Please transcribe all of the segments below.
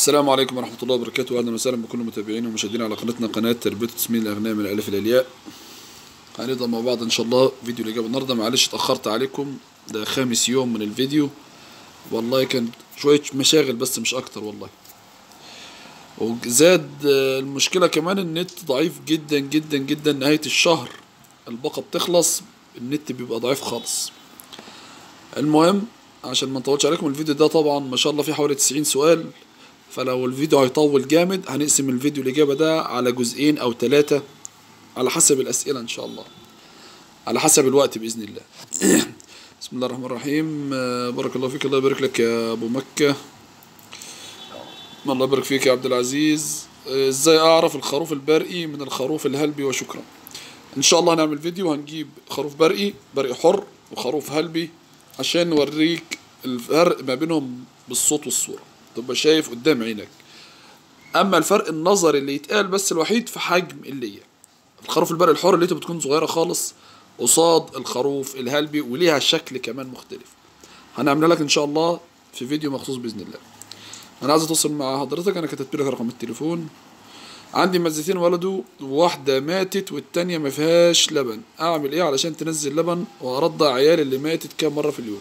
السلام عليكم ورحمة الله وبركاته أهلا وسهلا بكل متابعين ومشاهدين على قناتنا قناة تربية وتسمين الأغنياء من الألف إلى الياء هنبدأ مع بعض إن شاء الله فيديو الإجابة النهاردة معلش اتأخرت عليكم ده خامس يوم من الفيديو والله كان شوية مشاغل بس مش أكتر والله وزاد آه، المشكلة كمان النت ضعيف جدا جدا جدا نهاية الشهر الباقة بتخلص النت بيبقى ضعيف خالص المهم عشان ما نطولش عليكم الفيديو ده طبعا ما شاء الله فيه حوالي 90 سؤال فلو الفيديو هيطول جامد هنقسم الفيديو الإجابة ده على جزئين أو ثلاثة على حسب الأسئلة إن شاء الله على حسب الوقت بإذن الله بسم الله الرحمن الرحيم آه، بارك الله فيك الله يبارك لك يا أبو مكة الله يبارك فيك يا عبد العزيز آه، ازاي اعرف الخروف البرقي من الخروف الهلبي وشكرا ان شاء الله هنعمل فيديو هنجيب خروف برقي برقي حر وخروف هلبي عشان نوريك الفرق ما بينهم بالصوت والصورة تبقى شايف قدام عينك اما الفرق النظري اللي يتقال بس الوحيد في حجم اللية الخروف البرقي الحر اللي بتكون صغيرة خالص قصاد الخروف الهلبي وليها شكل كمان مختلف هنعمل لك ان شاء الله في فيديو مخصوص باذن الله انا عايز اتواصل مع حضرتك انا كتبت لك رقم التليفون عندي مزتين ولدوا واحدة ماتت والتانية ما فيهاش لبن اعمل ايه علشان تنزل لبن وارضع عيالي اللي ماتت كام مرة في اليوم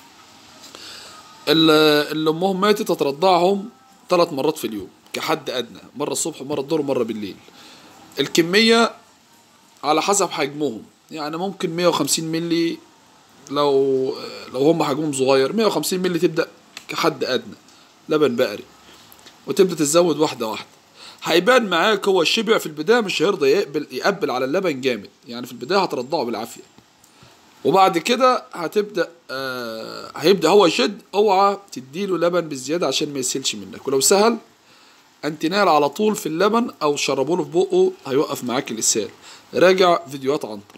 اللي اللي امهم ماتت هترضعهم ثلاث مرات في اليوم كحد ادنى مرة الصبح ومرة الظهر ومرة بالليل الكمية على حسب حجمهم يعني ممكن 150 ملي لو لو هم حجمهم صغير 150 ملي تبدأ كحد أدنى لبن بقري وتبدأ تزود واحدة واحدة هيبان معاك هو الشبع في البداية مش هيرضى يقبل يقبل على اللبن جامد يعني في البداية هترضعه بالعافية وبعد كده هتبدأ آه هيبدأ هو يشد اوعى تديله لبن بالزيادة عشان ما يسيلش منك ولو سهل انتنال على طول في اللبن او شربوله في بقه هيوقف معاك الاسهال راجع فيديوهات عنتر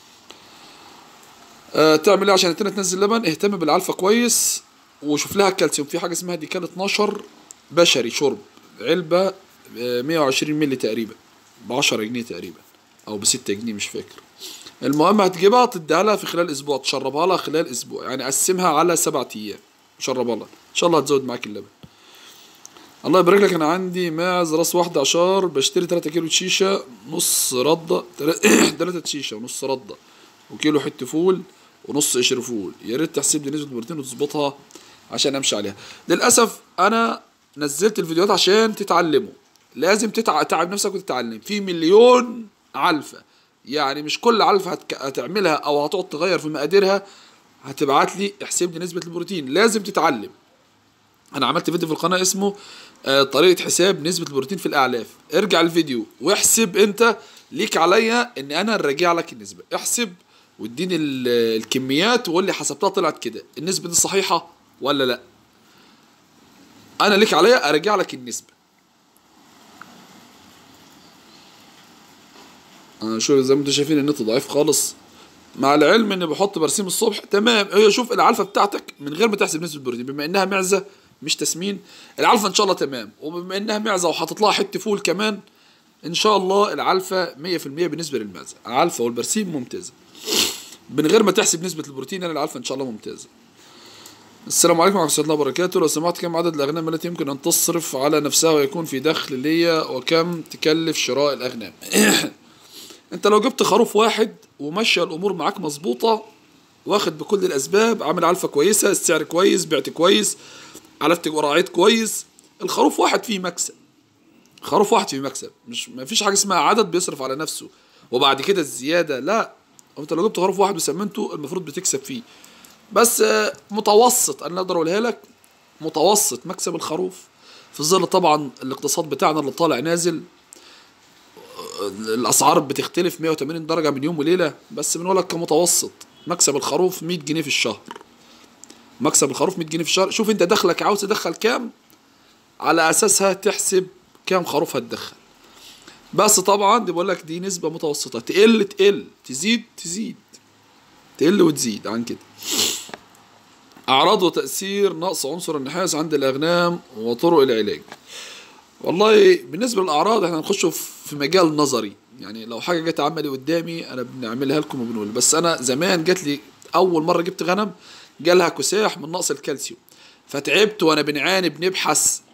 آه تعمل ايه عشان التانية تنزل لبن اهتم بالعلفة كويس وشوف لها الكالسيوم في حاجة اسمها ديكال 12 بشري شرب علبة آه، 120 مللي تقريبا ب 10 جنيه تقريبا او ب 6 جنيه مش فاكر المهم هتجيبها تديها لها في خلال اسبوع تشربها لها خلال اسبوع يعني قسمها على سبعة ايام شربها لها ان شاء الله هتزود معاك اللبن الله يبارك لك انا عندي ماعز راس واحدة عشار بشتري 3 كيلو شيشة نص ردة 3 شيشة ونص ردة وكيلو حتة فول ونص قشر فول يا ريت تحسب لي نسبة البروتين وتظبطها عشان امشي عليها للاسف انا نزلت الفيديوهات عشان تتعلموا لازم تتع... تعب نفسك وتتعلم في مليون علفة يعني مش كل علفة هتك... هتعملها او هتقعد تغير في مقاديرها هتبعت لي احسب لي نسبة البروتين لازم تتعلم انا عملت فيديو في القناه اسمه آه، طريقه حساب نسبه البروتين في الاعلاف ارجع الفيديو واحسب انت ليك عليا ان انا نراجع لك النسبه احسب واديني ال- الكميات وقول لي حسبتها طلعت كده النسبه دي صحيحه ولا لا انا ليك عليا ارجع لك النسبه انا شو زي ما انتم شايفين النت ضعيف خالص مع العلم اني بحط برسيم الصبح تمام هي شوف العلفه بتاعتك من غير ما تحسب نسبه البروتين بما انها معزه مش تسمين العلفه ان شاء الله تمام وبما انها معزه وحاطط لها حته فول كمان ان شاء الله العلفه 100% بالنسبه للمعزه العلفه والبرسيم ممتازه من غير ما تحسب نسبه البروتين انا العلفه ان شاء الله ممتازه السلام عليكم ورحمه الله وبركاته لو سمحت كم عدد الاغنام التي يمكن ان تصرف على نفسها ويكون في دخل ليا وكم تكلف شراء الاغنام انت لو جبت خروف واحد ومشى الامور معاك مظبوطه واخد بكل الاسباب عامل علفه كويسه السعر كويس بعت كويس علفت وراعيت كويس الخروف واحد فيه مكسب خروف واحد فيه مكسب مش ما فيش حاجه اسمها عدد بيصرف على نفسه وبعد كده الزياده لا هو انت لو جبت خروف واحد وسمنته المفروض بتكسب فيه بس آه، متوسط انا اقدر اقولها لك متوسط مكسب الخروف في ظل طبعا الاقتصاد بتاعنا اللي طالع نازل الاسعار بتختلف 180 درجه من يوم وليله بس بنقول لك كمتوسط مكسب الخروف 100 جنيه في الشهر مكسب الخروف 100 جنيه في الشهر شوف انت دخلك عاوز تدخل كام على اساسها تحسب كام خروف هتدخل بس طبعا دي بقول لك دي نسبه متوسطه تقل تقل تزيد تزيد تقل وتزيد عن كده اعراض وتاثير نقص عنصر النحاس عند الاغنام وطرق العلاج والله بالنسبه للاعراض احنا هنخش في مجال نظري يعني لو حاجه جت عملي قدامي انا بنعملها لكم وبنقول بس انا زمان جات لي اول مره جبت غنم جالها كساح من نقص الكالسيوم فتعبت وانا بنعاني بنبحث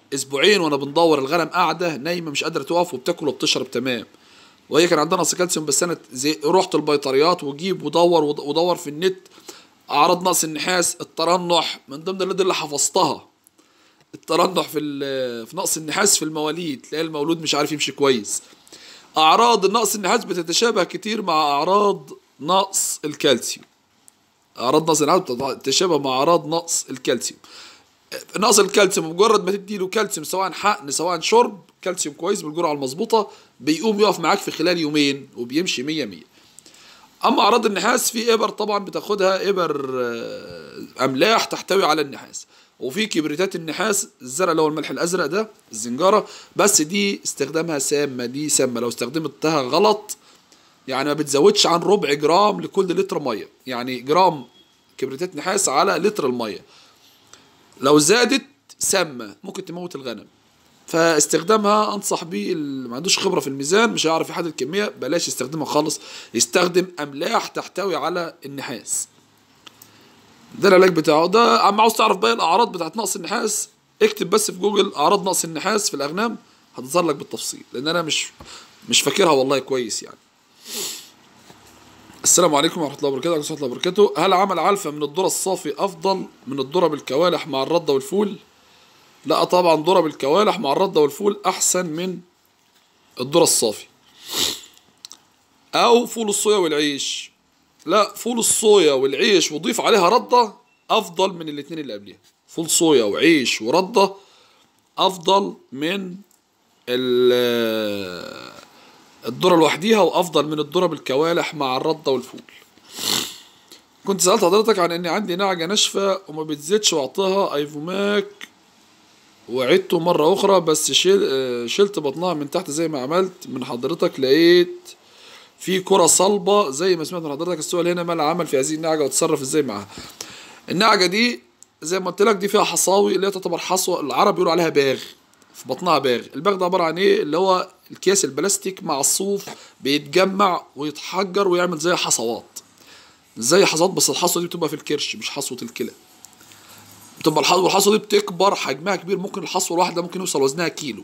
اسبوعين وانا بندور الغنم قاعده نايمه مش قادره تقف وبتاكل وبتشرب تمام وهي كان عندها نقص كالسيوم بس انا زي رحت البيطريات وجيب ودور ود- ودور في النت اعراض نقص النحاس الترنح من ضمن الرياض اللي حفظتها الترنح في ال- في نقص النحاس في المواليد تلاقي المولود مش عارف يمشي كويس اعراض نقص النحاس بتتشابه كتير مع اعراض نقص الكالسيوم اعراض نقص النحاس بتتشابه مع اعراض نقص الكالسيوم نقص الكالسيوم مجرد ما تدي له كالسيوم سواء حقن سواء شرب كالسيوم كويس بالجرعه المظبوطه بيقوم يقف معاك في خلال يومين وبيمشي 100 100 اما اعراض النحاس في ابر طبعا بتاخدها ابر آه، املاح تحتوي على النحاس وفي كبريتات النحاس الزرق اللي هو الملح الازرق ده الزنجاره بس دي استخدامها سامه دي سامه لو استخدمتها غلط يعني ما بتزودش عن ربع جرام لكل لتر ميه يعني جرام كبريتات نحاس على لتر الميه لو زادت سامه ممكن تموت الغنم فاستخدامها انصح بيه اللي ما عندوش خبره في الميزان مش هيعرف يحدد الكميه بلاش يستخدمها خالص يستخدم املاح تحتوي على النحاس ده العلاج بتاعه ده عم عاوز تعرف بقى الاعراض بتاعت نقص النحاس اكتب بس في جوجل اعراض نقص النحاس في الاغنام هتظهر لك بالتفصيل لان انا مش مش فاكرها والله كويس يعني السلام عليكم ورحمه الله وبركاته ورحمه الله وبركاته هل عمل علفه من الذره الصافي افضل من الذره بالكوالح مع الرده والفول لا طبعا ذره بالكوالح مع الرده والفول احسن من الذره الصافي او فول الصويا والعيش لا فول الصويا والعيش وضيف عليها رده افضل من الاتنين اللي قبليها فول صويا وعيش ورده افضل من ال- الذره لوحديها وافضل من الذره بالكوالح مع الرده والفول كنت سالت حضرتك عن اني عندي نعجه ناشفه وما بتزيدش واعطيها ايفوماك وعدته مرة أخرى بس شيل آه، شلت بطنها من تحت زي ما عملت من حضرتك لقيت في كرة صلبة زي ما سمعت من حضرتك السؤال هنا ما العمل في هذه النعجة وتصرف ازاي معاها النعجة دي زي ما قلت لك دي فيها حصاوي اللي هي تعتبر حصوة العرب بيقولوا عليها باغ في بطنها باغ الباغ ده عبارة عن ايه اللي هو الكياس البلاستيك مع الصوف بيتجمع ويتحجر ويعمل زي حصوات زي حصوات بس الحصوة دي بتبقى في الكرش مش حصوة الكلى بتبقى الحصوة والحصوة دي بتكبر حجمها كبير ممكن الحصوة الواحدة ممكن يوصل وزنها كيلو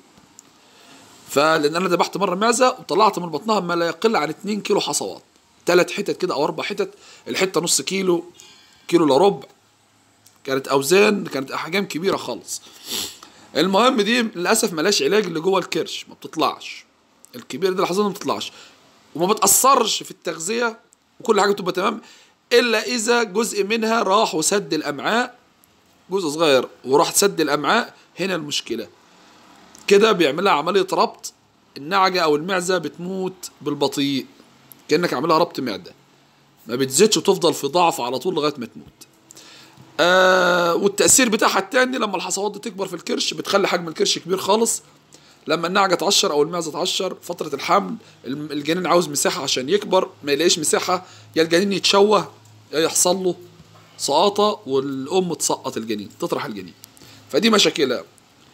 فلان انا ذبحت مره معزه وطلعت من بطنها ما لا يقل عن 2 كيلو حصوات ثلاث حتت كده او اربع حتت الحته نص كيلو كيلو الا ربع كانت اوزان كانت احجام كبيره خالص المهم دي للاسف ملاش علاج اللي جوه الكرش ما بتطلعش الكبير ده الحصان ما بتطلعش وما بتاثرش في التغذيه وكل حاجه بتبقى تمام الا اذا جزء منها راح وسد الامعاء جزء صغير وراح سد الامعاء هنا المشكله كده بيعملها عمليه ربط النعجه او المعزه بتموت بالبطيء كانك عاملها ربط معده ما بتزيدش وتفضل في ضعف على طول لغايه ما تموت آه والتاثير بتاعها التاني لما الحصوات دي تكبر في الكرش بتخلي حجم الكرش كبير خالص لما النعجه تعشر او المعزه تعشر فتره الحمل الم- الجنين عاوز مساحه عشان يكبر ما يلاقيش مساحه يا الجنين يتشوه يا يحصل له سقاطه والام تسقط الجنين تطرح الجنين فدي مشاكلها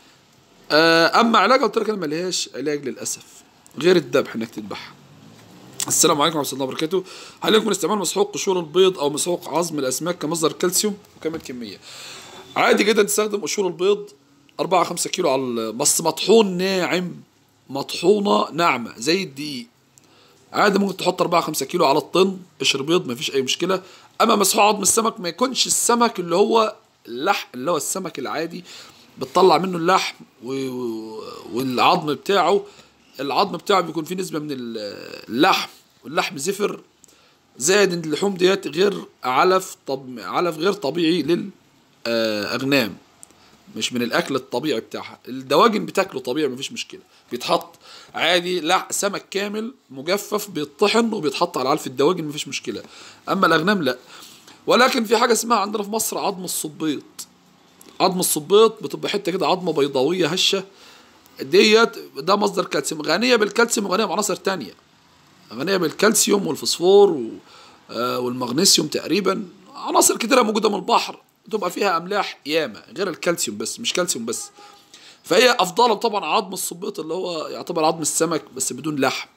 آه، اما علاج قلت لك انا ملهاش علاج للاسف غير الذبح انك تذبحها السلام عليكم ورحمه الله وبركاته هل يمكن استعمال مسحوق قشور البيض او مسحوق عظم الاسماك كمصدر كالسيوم وكم الكميه عادي جدا تستخدم قشور البيض 4 5 كيلو على ال- بس مطحون ناعم مطحونه ناعمه زي الدقيق عادي ممكن تحط 4 5 كيلو على الطن قشر بيض ما فيش اي مشكله اما مسحوق عظم السمك ما يكونش السمك اللي هو اللحم اللي هو السمك العادي بتطلع منه اللحم و- و- والعظم بتاعه العظم بتاعه بيكون فيه نسبه من اللحم واللحم زفر زائد ان اللحوم ديت غير علف طب علف غير طبيعي للاغنام مش من الاكل الطبيعي بتاعها الدواجن بتاكله طبيعي مفيش مشكله بيتحط عادي لا سمك كامل مجفف بيطحن وبيتحط على علف الدواجن مفيش مشكله اما الاغنام لا ولكن في حاجه اسمها عندنا في مصر عظم الصبيط عظم الصبيط بتبقى حته كده عظمه بيضاويه هشه ديت ده مصدر كالسيوم غنيه بالكالسيوم وغنيه بعناصر تانية غنيه بالكالسيوم والفوسفور و... آه، والمغنيسيوم تقريبا عناصر كتيره موجوده من البحر بتبقى فيها املاح ياما غير الكالسيوم بس مش كالسيوم بس فهي افضل طبعا عظم الصبيط اللي هو يعتبر عظم السمك بس بدون لحم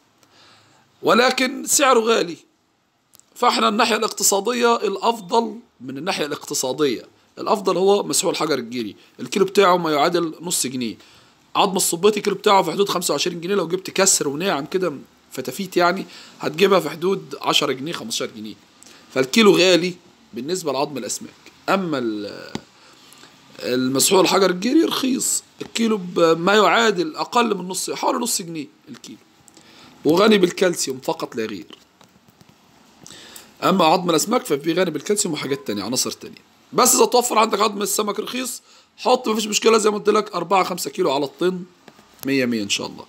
ولكن سعره غالي فاحنا الناحيه الاقتصاديه الافضل من الناحيه الاقتصاديه الافضل هو مسحوق الحجر الجيري الكيلو بتاعه ما يعادل نص جنيه عظم الصبيطي الكيلو بتاعه في حدود 25 جنيه لو جبت كسر وناعم كده فتافيت يعني هتجيبها في حدود 10 جنيه 15 جنيه فالكيلو غالي بالنسبه لعظم الاسماك اما ال- المسحوق الحجر الجيري رخيص الكيلو بما يعادل اقل من نص حوالي نص جنيه الكيلو وغني بالكالسيوم فقط لا غير اما عظم الاسماك ففي غني بالكالسيوم وحاجات تانية عناصر تانية بس اذا توفر عندك عظم السمك رخيص حط مفيش مشكله زي ما قلت لك 4 5 كيلو على الطن 100 100 ان شاء الله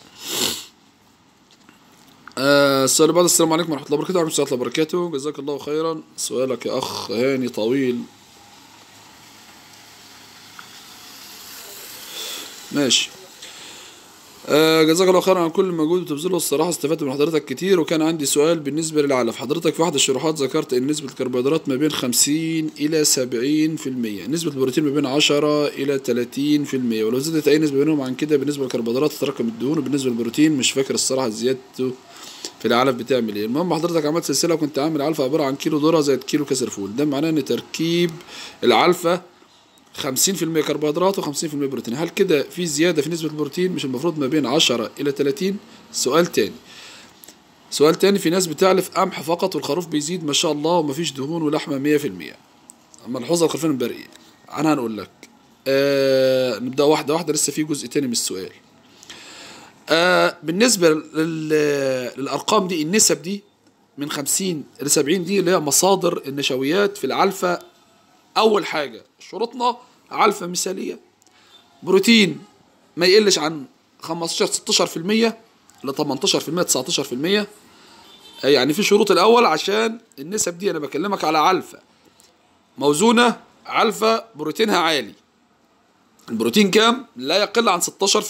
آه السؤال اللي بعد السلام عليكم ورحمه الله وبركاته وعليكم السلام ورحمه الله وبركاته جزاك الله خيرا سؤالك يا اخ هاني طويل ماشي آه جزاك الله خيرا على كل المجهود وتبذله الصراحة استفدت من حضرتك كتير وكان عندي سؤال بالنسبة للعلف حضرتك في واحد الشروحات ذكرت ان نسبة الكربوهيدرات ما بين 50 إلى 70 في المية نسبة البروتين ما بين 10 إلى 30 في المية ولو زادت أي نسبة منهم عن كده بالنسبة للكربوهيدرات تتراكم الدهون وبالنسبة للبروتين مش فاكر الصراحة زيادته في العلف بتعمل ايه المهم حضرتك عملت سلسلة وكنت عامل علفة عبارة عن كيلو ذرة زائد كيلو كسر فول ده معناه ان تركيب العلفة 50% كربوهيدرات و50% بروتين هل كده في زيادة في نسبة البروتين مش المفروض ما بين 10 إلى 30 سؤال تاني سؤال تاني في ناس بتعلف قمح فقط والخروف بيزيد ما شاء الله ومفيش دهون ولحمة 100% ملحوظة الخلفين البرقية أنا هنقول لك آه نبدأ واحدة واحدة لسه في جزء تاني من السؤال آه بالنسبة لل... للأرقام دي النسب دي من 50 ل 70 دي اللي هي مصادر النشويات في العلفة أول حاجة شروطنا علفة مثالية بروتين ما يقلش عن 15 16% ل 18% 19% يعني في شروط الأول عشان النسب دي أنا بكلمك على علفة موزونة علفة بروتينها عالي البروتين كام؟ لا يقل عن 16%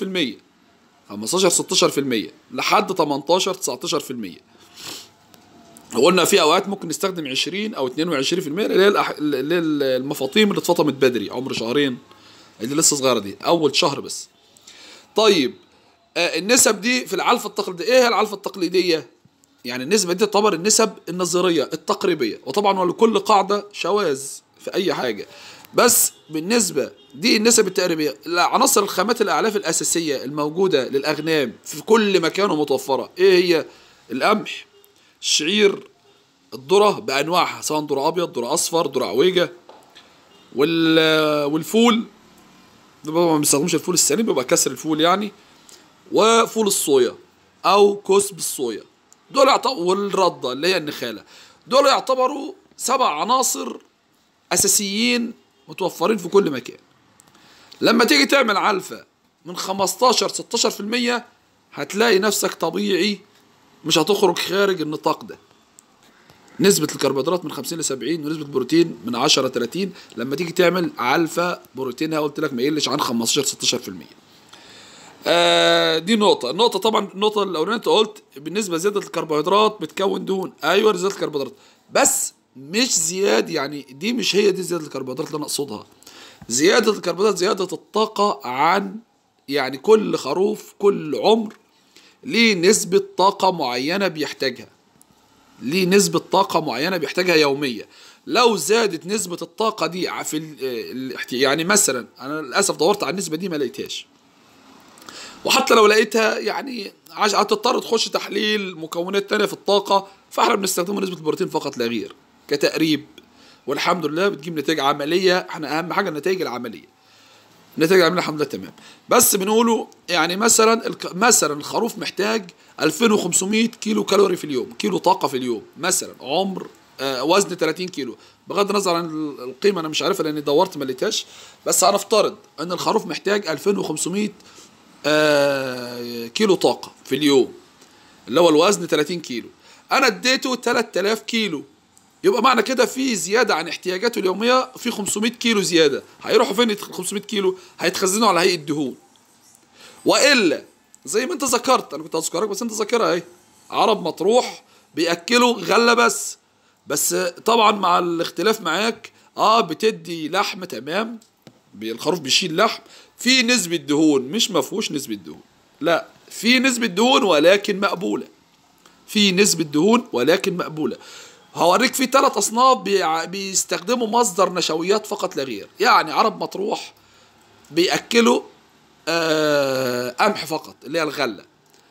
15 16% لحد 18 19% وقلنا في اوقات ممكن نستخدم 20 او 22% اللي هي الأح- اللي هي المفاطيم اللي اتفطمت بدري عمر شهرين اللي لسه صغيره دي اول شهر بس طيب آه النسب دي في العلفه التقليديه ايه هي العلفه التقليديه يعني النسبه دي تعتبر النسب النظريه التقريبيه وطبعا ولكل قاعده شواذ في اي حاجه بس بالنسبه دي النسب التقريبيه عناصر الخامات الاعلاف الاساسيه الموجوده للاغنام في كل مكان ومتوفره ايه هي القمح الشعير الذرة بأنواعها سواء ذرة أبيض ذرة أصفر ذرة عويجة وال والفول طبعا ما بنستخدمش الفول السليم بيبقى كسر الفول يعني وفول الصويا أو كسب الصويا دول يعتبروا والردة اللي هي النخالة دول يعتبروا سبع عناصر أساسيين متوفرين في كل مكان لما تيجي تعمل علفة من 15 16% هتلاقي نفسك طبيعي مش هتخرج خارج النطاق ده نسبة الكربوهيدرات من 50 ل 70 ونسبة البروتين من 10 ل 30 لما تيجي تعمل علفة بروتينها قلت لك ما يقلش عن 15 16% آه دي نقطة، النقطة طبعا النقطة الأولانية أنت قلت بالنسبة لزيادة الكربوهيدرات بتكون دهون، أيوه زيادة الكربوهيدرات بس مش زياد يعني دي مش هي دي زيادة الكربوهيدرات اللي أنا أقصدها. زيادة الكربوهيدرات زيادة الطاقة عن يعني كل خروف كل عمر ليه نسبة طاقة معينة بيحتاجها ليه نسبة طاقة معينة بيحتاجها يوميا لو زادت نسبة الطاقة دي ع- في ال- الاحت- يعني مثلا أنا للأسف دورت على النسبة دي ما لقيتهاش وحتى لو لقيتها يعني عش- هتضطر تخش تحليل مكونات تانية في الطاقة فاحنا بنستخدمه نسبة البروتين فقط لا غير كتقريب والحمد لله بتجيب نتائج عملية احنا أهم حاجة النتائج العملية النتائج العمليه الحمد لله تمام بس بنقوله يعني مثلا الك... مثلا الخروف محتاج 2500 كيلو كالوري في اليوم كيلو طاقه في اليوم مثلا عمر آه وزن 30 كيلو بغض النظر عن ال- القيمه انا مش عارفها لاني دورت ما لقيتهاش بس هنفترض ان الخروف محتاج 2500 آه كيلو طاقه في اليوم اللي هو الوزن 30 كيلو انا اديته 3000 كيلو يبقى معنى كده في زياده عن احتياجاته اليوميه في 500 كيلو زياده هيروحوا فين ال 500 كيلو هيتخزنوا على هيئه دهون والا زي ما انت ذكرت انا كنت هذكرك بس انت ذاكرها اهي عرب مطروح بياكلوا غله بس بس طبعا مع الاختلاف معاك اه بتدي لحم تمام بي- الخروف بيشيل لحم في نسبه دهون مش ما فيهوش نسبه دهون لا في نسبه دهون ولكن مقبوله في نسبة دهون ولكن مقبولة هوريك في ثلاث اصناف بيع- بيستخدموا مصدر نشويات فقط لا غير يعني عرب مطروح بياكلوا آه قمح فقط اللي هي الغله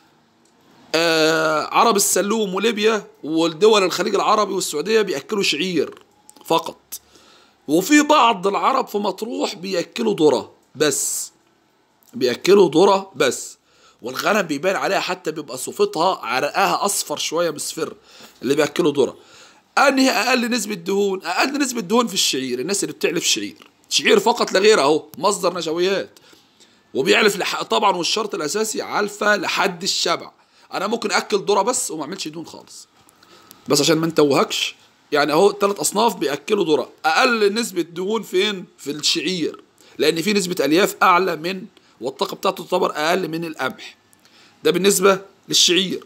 آه عرب السلوم وليبيا والدول الخليج العربي والسعوديه بياكلوا شعير فقط وفي بعض العرب في مطروح بياكلوا ذره بس بياكلوا ذره بس والغنم بيبان عليها حتى بيبقى صوفتها عرقها اصفر شويه مصفر اللي بياكلوا ذره انهي اقل نسبه دهون اقل نسبه دهون في الشعير الناس اللي بتعلف شعير شعير فقط لا غير اهو مصدر نشويات وبيعلف لح... طبعا والشرط الاساسي علفه لحد الشبع انا ممكن اكل ذره بس وما اعملش دهون خالص بس عشان ما نتوهكش يعني اهو ثلاث اصناف بياكلوا ذره اقل نسبه دهون فين في الشعير لان في نسبه الياف اعلى من والطاقه بتاعته تعتبر اقل من القمح ده بالنسبه للشعير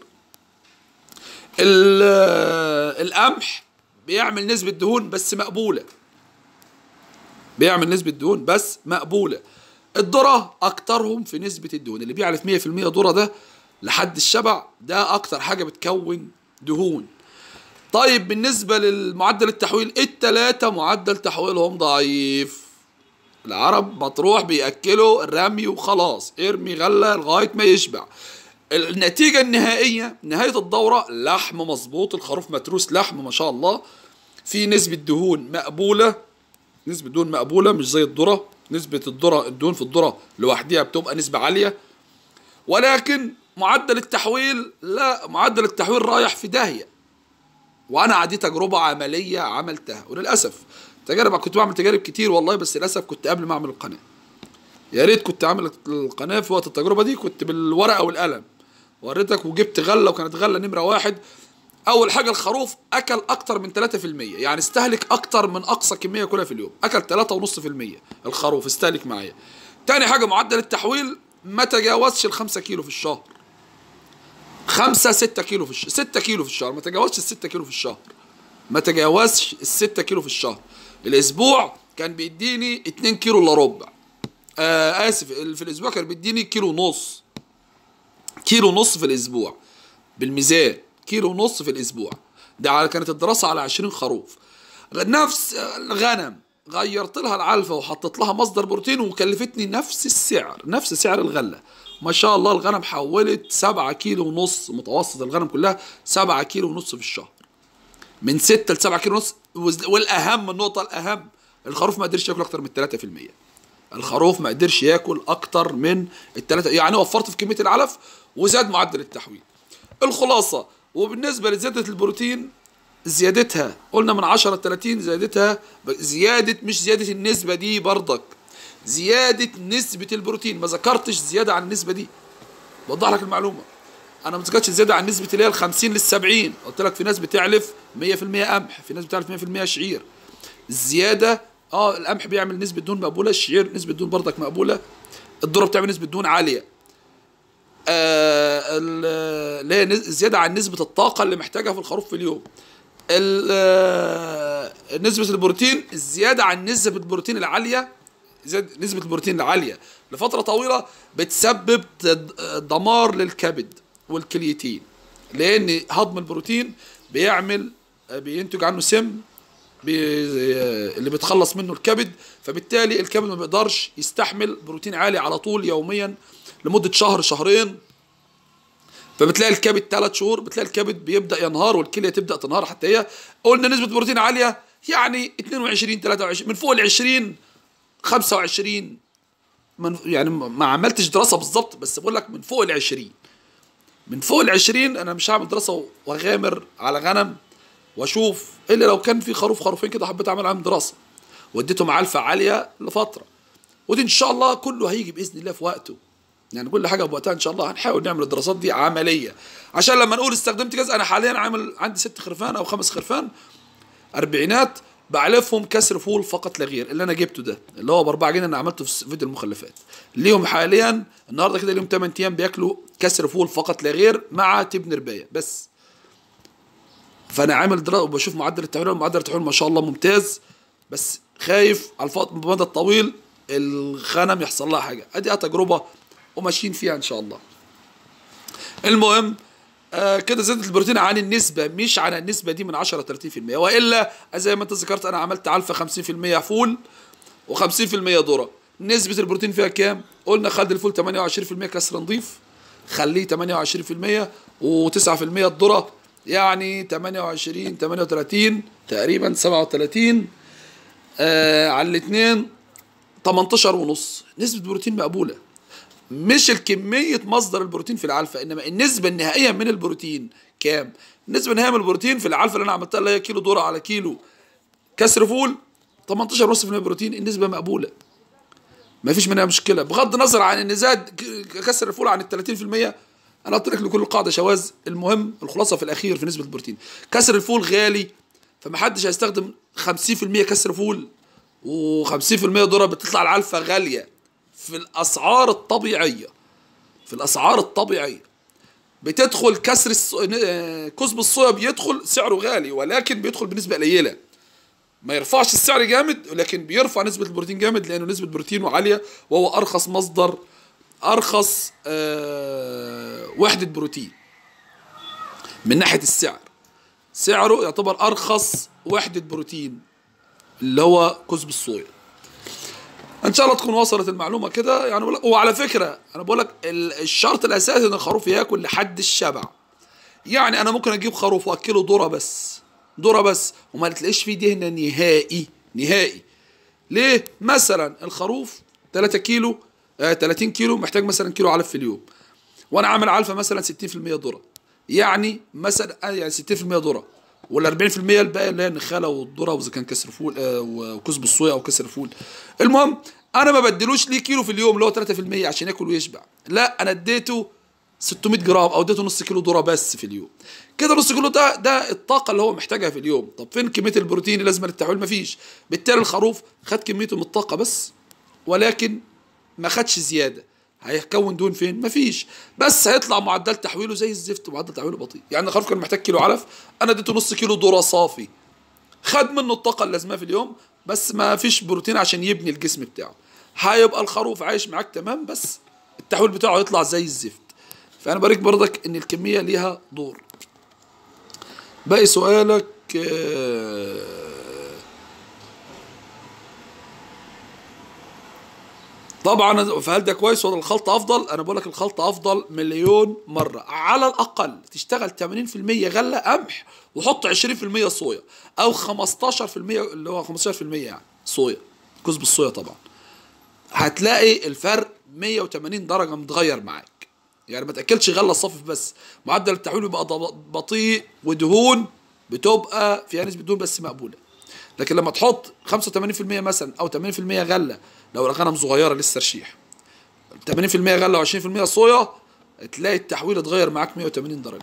ال- القمح بيعمل نسبه دهون بس مقبوله بيعمل نسبة دهون بس مقبولة الذرة أكترهم في نسبة الدهون اللي بيعرف 100% ذرة ده لحد الشبع ده أكتر حاجة بتكون دهون طيب بالنسبة للمعدل التحويل التلاتة معدل تحويلهم ضعيف العرب مطروح بيأكلوا الرمي وخلاص ارمي غلة لغاية ما يشبع النتيجة النهائية نهاية الدورة لحم مظبوط الخروف متروس لحم ما شاء الله في نسبة دهون مقبولة نسبة دهون مقبولة مش زي الذرة نسبة الذرة الدهون في الذرة لوحدها بتبقى نسبة عالية ولكن معدل التحويل لا معدل التحويل رايح في داهية وانا دي تجربة عملية عملتها وللأسف تجارب أنا كنت بعمل تجارب كتير والله بس للأسف كنت قبل ما أعمل القناة يا ريت كنت عامل القناة في وقت التجربة دي كنت بالورقة والقلم وريتك وجبت غلة وكانت غلة نمرة واحد اول حاجه الخروف اكل اكتر من 3% يعني استهلك اكتر من اقصى كميه كلها في اليوم اكل 3.5% الخروف استهلك معايا تاني حاجه معدل التحويل ما تجاوزش ال 5 كيلو في الشهر 5 6 كيلو في الشهر 6 كيلو في الشهر ما تجاوزش ال 6 كيلو في الشهر ما تجاوزش ال 6 كيلو في الشهر الاسبوع كان بيديني 2 كيلو الا ربع آه اسف في الاسبوع كان بيديني كيلو ونص كيلو ونص في الاسبوع بالميزان كيلو ونص في الاسبوع ده على كانت الدراسه على 20 خروف نفس الغنم غيرت لها العلفه وحطيت لها مصدر بروتين وكلفتني نفس السعر نفس سعر الغله ما شاء الله الغنم حولت 7 كيلو ونص متوسط الغنم كلها 7 كيلو ونص في الشهر من 6 ل 7 كيلو ونص والاهم النقطه الاهم الخروف ما قدرش ياكل اكتر من 3% الخروف ما قدرش ياكل اكتر من الثلاثه يعني وفرت في كميه العلف وزاد معدل التحويل الخلاصه وبالنسبه لزياده البروتين زيادتها قلنا من 10 ل 30 زيادتها زياده مش زياده النسبه دي برضك زياده نسبه البروتين ما ذكرتش زياده عن النسبه دي بوضح لك المعلومه انا ما ذكرتش زياده عن نسبه اللي هي ال 50 لل 70 قلت لك في ناس بتعلف 100% قمح في ناس بتعلف 100% شعير الزياده اه القمح بيعمل نسبه دهون مقبوله الشعير نسبه دهون برضك مقبوله الذره بتعمل نسبه دهون عاليه آه اللي هي زياده عن نسبه الطاقه اللي محتاجها في الخروف في اليوم نسبه البروتين الزياده عن نسبه البروتين العاليه زيادة نسبه البروتين العاليه لفتره طويله بتسبب دمار للكبد والكليتين لان هضم البروتين بيعمل بينتج عنه سم بي اللي بيتخلص منه الكبد فبالتالي الكبد ما بيقدرش يستحمل بروتين عالي على طول يوميا لمده شهر شهرين فبتلاقي الكبد ثلاث شهور بتلاقي الكبد بيبدا ينهار والكليه تبدا تنهار حتى هي قلنا نسبه بروتين عاليه يعني 22 23 من فوق ال 20 25 من يعني ما عملتش دراسه بالظبط بس بقول لك من فوق ال 20 من فوق ال 20 انا مش هعمل دراسه واغامر على غنم واشوف الا لو كان في خروف خروفين كده حبيت اعمل عليهم دراسه واديتهم علفه عاليه لفتره ودي ان شاء الله كله هيجي باذن الله في وقته يعني كل حاجه بوقتها ان شاء الله هنحاول نعمل الدراسات دي عمليه عشان لما نقول استخدمت كذا انا حاليا عامل عندي ست خرفان او خمس خرفان اربعينات بعلفهم كسر فول فقط لا غير اللي انا جبته ده اللي هو ب 4 جنيه انا عملته في فيديو المخلفات ليهم حاليا النهارده كده ليهم 8 ايام بياكلوا كسر فول فقط لا غير مع تبن ربايه بس فانا عامل دراسه وبشوف معدل التحويل معدل التحويل ما شاء الله ممتاز بس خايف على المدى الطويل الغنم يحصل لها حاجه ادي تجربه وماشيين فيها ان شاء الله المهم آه كده زادت البروتين عن النسبة مش عن النسبة دي من 10 ل 30% وإلا زي ما أنت ذكرت أنا عملت علفة 50% فول و50% ذرة نسبة البروتين فيها كام؟ قلنا خلي الفول 28% كسر نضيف خليه 28% و9% الذرة يعني 28 38 تقريبا 37 آه على الاثنين 18 ونص نسبة بروتين مقبولة مش الكمية مصدر البروتين في العلفة إنما النسبة النهائية من البروتين كام؟ النسبة النهائية من البروتين في العلفة اللي أنا عملتها اللي هي كيلو ذرة على كيلو كسر فول 18 ونص في المية بروتين النسبة مقبولة ما فيش منها مشكلة بغض النظر عن إن زاد ك- كسر الفول عن ال 30% أنا قلت لك لكل قاعدة شواذ المهم الخلاصة في الأخير في نسبة البروتين كسر الفول غالي فمحدش هيستخدم 50% كسر فول و50% ذرة بتطلع العلفة غالية في الأسعار الطبيعية في الأسعار الطبيعية بتدخل كسر الص... آه، كسب الصويا بيدخل سعره غالي ولكن بيدخل بنسبة قليلة ما يرفعش السعر جامد ولكن بيرفع نسبة البروتين جامد لأنه نسبة بروتينه عالية وهو أرخص مصدر أرخص آه وحدة بروتين من ناحية السعر سعره يعتبر أرخص وحدة بروتين اللي هو كسب الصويا ان شاء الله تكون وصلت المعلومه كده يعني بقول- وعلى فكره انا بقول لك ال- الشرط الاساسي ان الخروف ياكل لحد الشبع يعني انا ممكن اجيب خروف واكله ذره بس ذره بس وما تلاقيش فيه دهنه نهائي نهائي ليه مثلا الخروف 3 كيلو آه 30 كيلو محتاج مثلا كيلو علف في اليوم وانا عامل علفه مثلا 60% ذره يعني مثلا آه يعني 60% ذره وال 40% الباقي اللي هي النخاله والذره واذا كان كسر فول آه وكسب الصويا او كسر فول المهم انا ما بدلوش ليه كيلو في اليوم اللي هو 3% عشان ياكل ويشبع لا انا اديته 600 جرام او اديته نص كيلو ذره بس في اليوم كده نص كيلو ده ده الطاقه اللي هو محتاجها في اليوم طب فين كميه البروتين اللي لازم للتحويل مفيش بالتالي الخروف خد كميته من الطاقه بس ولكن ما خدش زياده هيكون دهون فين مفيش بس هيطلع معدل تحويله زي الزفت معدل تحويله بطيء يعني الخروف كان محتاج كيلو علف انا اديته نص كيلو ذره صافي خد منه الطاقه اللازمه في اليوم بس ما فيش بروتين عشان يبني الجسم بتاعه هيبقى الخروف عايش معاك تمام بس التحويل بتاعه هيطلع زي الزفت فانا بريك برضك ان الكميه ليها دور باقي سؤالك آه، طبعا فهل ده كويس ولا الخلطه افضل انا بقول لك الخلطه افضل مليون مره على الاقل تشتغل 80% غله قمح وحط 20% صويا او 15% اللي هو 15% يعني صويا كسب الصويا طبعا هتلاقي الفرق 180 درجه متغير معاك يعني ما تاكلش غله صافي بس معدل التحويل بيبقى ض- بطيء ودهون بتبقى فيها نسبه دهون بس مقبوله لكن لما تحط 85% مثلا او 80% غله لو الغنم صغيره لسه ترشيح 80% غله و20% صويا تلاقي التحويل اتغير معاك 180 درجه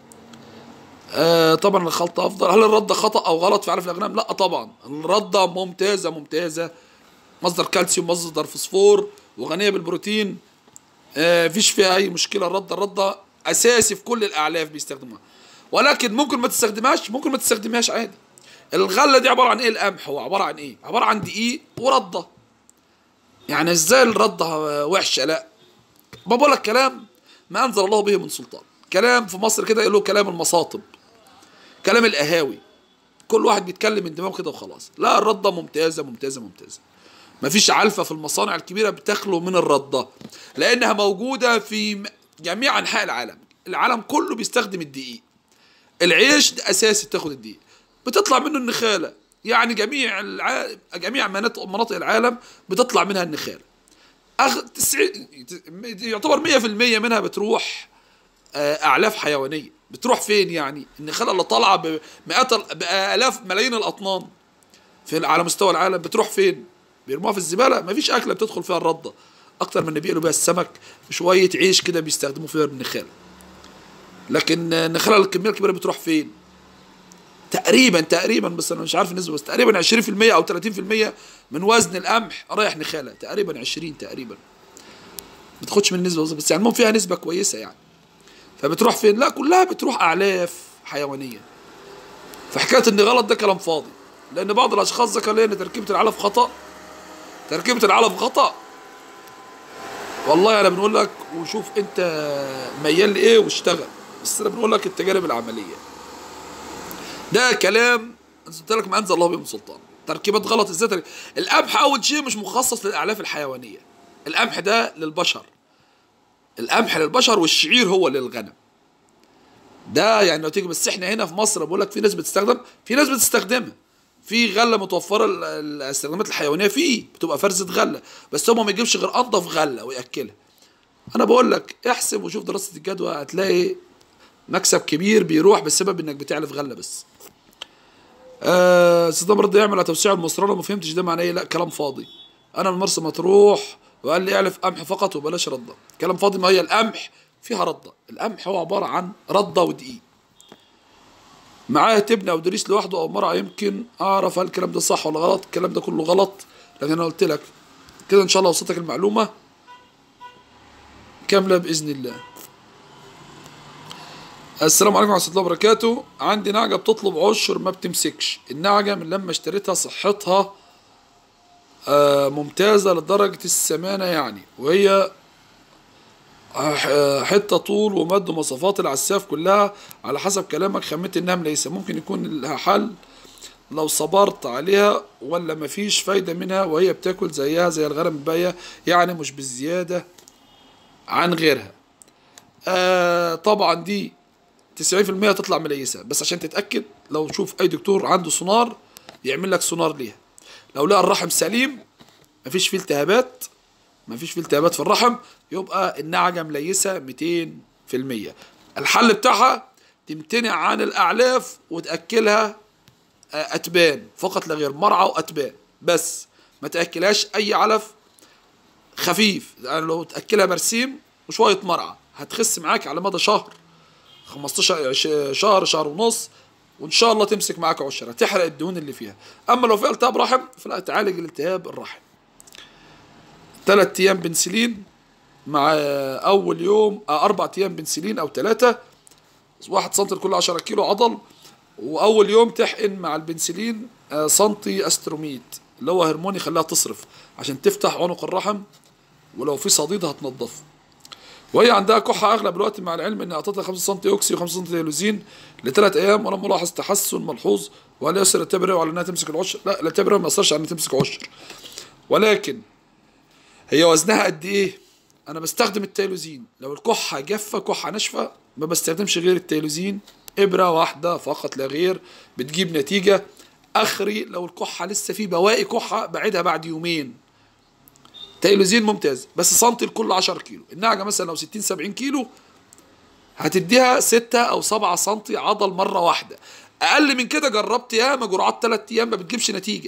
آه طبعا الخلطه افضل هل الرده خطا او غلط في علف الاغنام لا طبعا الرده ممتازه ممتازه مصدر كالسيوم مصدر فوسفور وغنيه بالبروتين آه فيش فيها اي مشكله الرده الرده اساسي في كل الاعلاف بيستخدموها ولكن ممكن ما تستخدمهاش ممكن ما تستخدمهاش عادي الغله دي عباره عن ايه القمح هو عباره عن ايه عباره عن دقيق ورده يعني ازاي الرده وحشه لا بقول لك كلام ما انزل الله به من سلطان كلام في مصر كده يقولوا كلام المصاطب كلام القهاوي كل واحد بيتكلم من دماغه كده وخلاص لا الرده ممتازه ممتازه ممتازه مفيش علفه في المصانع الكبيره بتخلو من الرده لانها موجوده في م- جميع انحاء العالم العالم كله بيستخدم الدقيق العيش ده اساسي تاخد الدقيق بتطلع منه النخاله يعني جميع الع... جميع مناطق مناطق العالم بتطلع منها النخاله أغ... تسعي... يعتبر 100% منها بتروح آه، اعلاف حيوانيه بتروح فين يعني النخاله اللي طالعه بمئات ال- بالاف ملايين الاطنان في على مستوى العالم بتروح فين بيرموها في الزباله مفيش اكله بتدخل فيها الرده اكتر من اللي بيقلوا بيها السمك وشويه عيش كده بيستخدموا فيها النخاله لكن آه، النخاله الكميه الكبيره بتروح فين تقريبا تقريبا بس انا مش عارف النسبه بس تقريبا 20% او 30% من وزن القمح رايح نخاله تقريبا 20 تقريبا ما تاخدش من النسبه بالظبط، بس يعني المهم فيها نسبه كويسه يعني فبتروح فين لا كلها بتروح اعلاف حيوانيه فحكايه ان غلط ده كلام فاضي لان بعض الاشخاص ذكر لي ان تركيبه العلف خطا تركيبه العلف خطا والله انا بنقول لك وشوف انت ميال لايه واشتغل بس انا بنقول لك التجارب العمليه ده كلام قلت لك ما انزل الله به من سلطان تركيبات غلط ازاي ترك- القمح اول شيء مش مخصص للاعلاف الحيوانيه القمح ده للبشر القمح للبشر والشعير هو للغنم ده يعني لو تيجي بس احنا هنا في مصر بقول لك في ناس بتستخدم في ناس بتستخدمها في غله متوفره ال- ال- الاستخدامات الحيوانيه فيه بتبقى فرزه غله بس هم ما يجيبش غير انضف غله وياكلها انا بقول لك احسب وشوف دراسه الجدوى هتلاقي مكسب كبير بيروح بسبب انك بتعلف غله بس آه صدام رد يعمل على توسيع المصرانه ما فهمتش ده معناه ايه لا كلام فاضي انا من مرسى مطروح وقال لي اعلف قمح فقط وبلاش رده كلام فاضي ما هي القمح فيها رده القمح هو عباره عن رده ودقيق معاه تبني او دريس لوحده او مرعى يمكن اعرف هل الكلام ده صح ولا غلط الكلام ده كله غلط لكن انا قلت لك كده ان شاء الله وصلتك المعلومه كامله باذن الله السلام عليكم ورحمه الله وبركاته عندي نعجه بتطلب عشر ما بتمسكش النعجه من لما اشتريتها صحتها آه ممتازه لدرجه السمانه يعني وهي ح- حته طول ومد ومواصفات العساف كلها على حسب كلامك خمنت انها مليسه ممكن يكون لها حل لو صبرت عليها ولا مفيش فايده منها وهي بتاكل زيها زي الغنم الباقيه يعني مش بالزياده عن غيرها آه طبعا دي 90% تطلع مليسه بس عشان تتاكد لو تشوف اي دكتور عنده سونار يعمل لك سونار ليها لو لقى الرحم سليم مفيش فيه التهابات مفيش فيه التهابات في الرحم يبقى النعجه مليسه 200% الحل بتاعها تمتنع عن الاعلاف وتاكلها آه، اتبان فقط لا غير مرعى واتبان بس ما تاكلهاش اي علف خفيف يعني لو تاكلها برسيم وشويه مرعى هتخس معاك على مدى شهر 15 ش- شهر شهر ونص وان شاء الله تمسك معاك عشرة تحرق الدهون اللي فيها اما لو في التهاب رحم فلا تعالج الالتهاب الرحم ثلاث ايام بنسلين مع اول يوم آه، اربع ايام بنسلين او ثلاثه واحد سنتي لكل 10 كيلو عضل واول يوم تحقن مع البنسلين آه، سنتي استروميد اللي هو هرمون يخليها تصرف عشان تفتح عنق الرحم ولو في صديد هتنضفه وهي عندها كحة أغلب الوقت مع العلم إن أعطتها 5 سم أوكسي و5 سم تيلوزين لثلاث أيام ولم ألاحظ تحسن ملحوظ وهل يؤثر التبرئة على إنها تمسك العشر؟ لا التبرئة ما يأثرش على إنها تمسك عشر ولكن هي وزنها قد إيه؟ أنا بستخدم التيلوزين لو الكحة جافة كحة ناشفة ما بستخدمش غير التيلوزين إبرة واحدة فقط لا غير بتجيب نتيجة آخري لو الكحة لسه في بواقي كحة بعيدها بعد يومين تيلوزين ممتاز بس سنتي لكل 10 كيلو النعجه مثلا لو 60 70 كيلو هتديها 6 او 7 سنتي عضل مره واحده اقل من كده جربت ياما جرعات 3 ايام ما بتجيبش نتيجه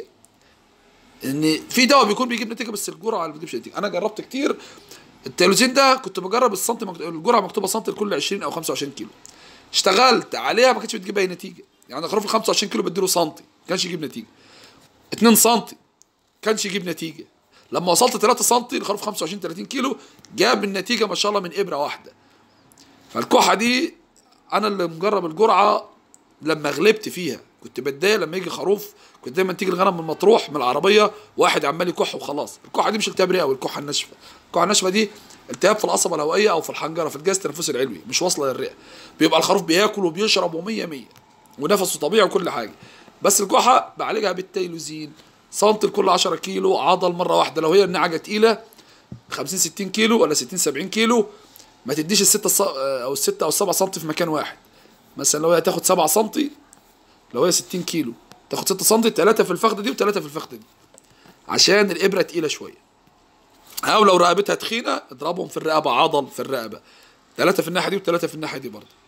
ان في دواء بيكون بيجيب نتيجه بس الجرعه ما بتجيبش نتيجه انا جربت كتير التيلوزين ده كنت بجرب السنتي مكت... الجرعه مكتوبه سنتي لكل 20 او 25 كيلو اشتغلت عليها ما كانتش بتجيب اي نتيجه يعني الخروف ال 25 كيلو بديله سنتي ما كانش يجيب نتيجه 2 سنتي كانش يجيب نتيجه لما وصلت 3 سم الخروف 25 30 كيلو جاب النتيجه ما شاء الله من ابره واحده فالكحه دي انا اللي مجرب الجرعه لما غلبت فيها كنت بتضايق لما يجي خروف كنت دايما تيجي الغنم من مطروح من العربيه واحد عمال يكح وخلاص الكحه دي مش التهاب رئوي الكحه الناشفه الكحه الناشفه دي التهاب في العصبه الهوائيه او في الحنجره في الجهاز التنفسي العلوي مش واصله للرئه بيبقى الخروف بياكل وبيشرب ومية مية ونفسه طبيعي وكل حاجه بس الكحه بعالجها بالتيلوزين سنتي لكل 10 كيلو عضل مره واحده لو هي النعجه تقيله 50 60 كيلو ولا 60 70 كيلو ما تديش الستة الص... او الستة او السبعة سم في مكان واحد مثلا لو هي تاخد 7 سم لو هي 60 كيلو تاخد 6 سم 3 في الفخده دي و3 في الفخده دي عشان الابره تقيله شويه او لو رقبتها تخينه اضربهم في الرقبه عضل في الرقبه ثلاثة في الناحيه دي وثلاثة في الناحيه دي برضه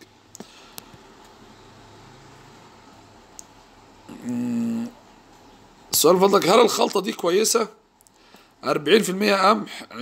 السؤال من فضلك هل الخلطة دي كويسة؟ 40% قمح 20%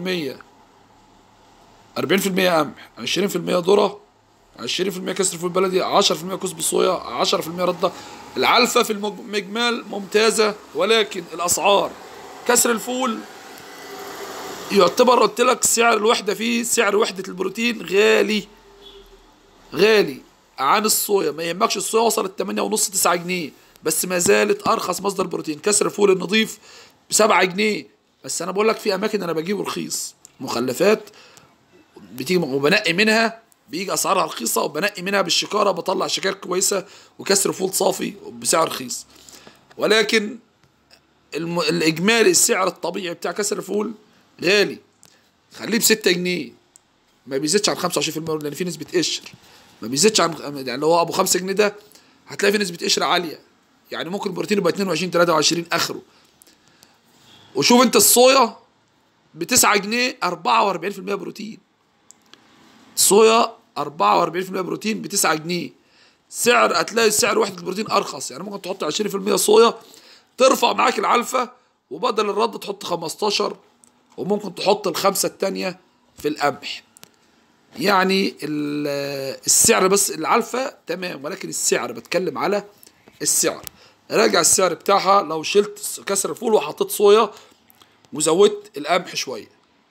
40% قمح 20% ذرة 20% كسر فول بلدي 10% كسب صويا 10% ردة العلفة في المجمال ممتازة ولكن الأسعار كسر الفول يعتبر قلت لك سعر الوحدة فيه سعر وحدة البروتين غالي غالي عن الصويا ما يهمكش الصويا وصلت 8 ونص 9 جنيه بس ما زالت ارخص مصدر بروتين كسر الفول النظيف ب 7 جنيه بس انا بقول لك في اماكن انا بجيبه رخيص مخلفات بتيجي وبنقي منها بيجي اسعارها رخيصه وبنقي منها بالشكاره بطلع شكار كويسه وكسر فول صافي بسعر رخيص ولكن الم... الاجمالي السعر الطبيعي بتاع كسر الفول غالي خليه ب 6 جنيه ما بيزيدش عن 25% لان في نسبه قشر ما بيزيدش عن يعني اللي هو ابو 5 جنيه ده هتلاقي في نسبه قشر عاليه يعني ممكن البروتين يبقى 22 23 اخره وشوف انت الصويا ب 9 جنيه 44% بروتين الصويا 44% بروتين ب 9 جنيه سعر هتلاقي سعر وحده البروتين ارخص يعني ممكن تحط 20% صويا ترفع معاك العلفه وبدل الرد تحط 15 وممكن تحط الخمسه التانيه في القمح يعني ال- السعر بس العلفة تمام ولكن السعر بتكلم على السعر راجع السعر بتاعها لو شلت كسر الفول وحطيت صويا وزودت القمح شوية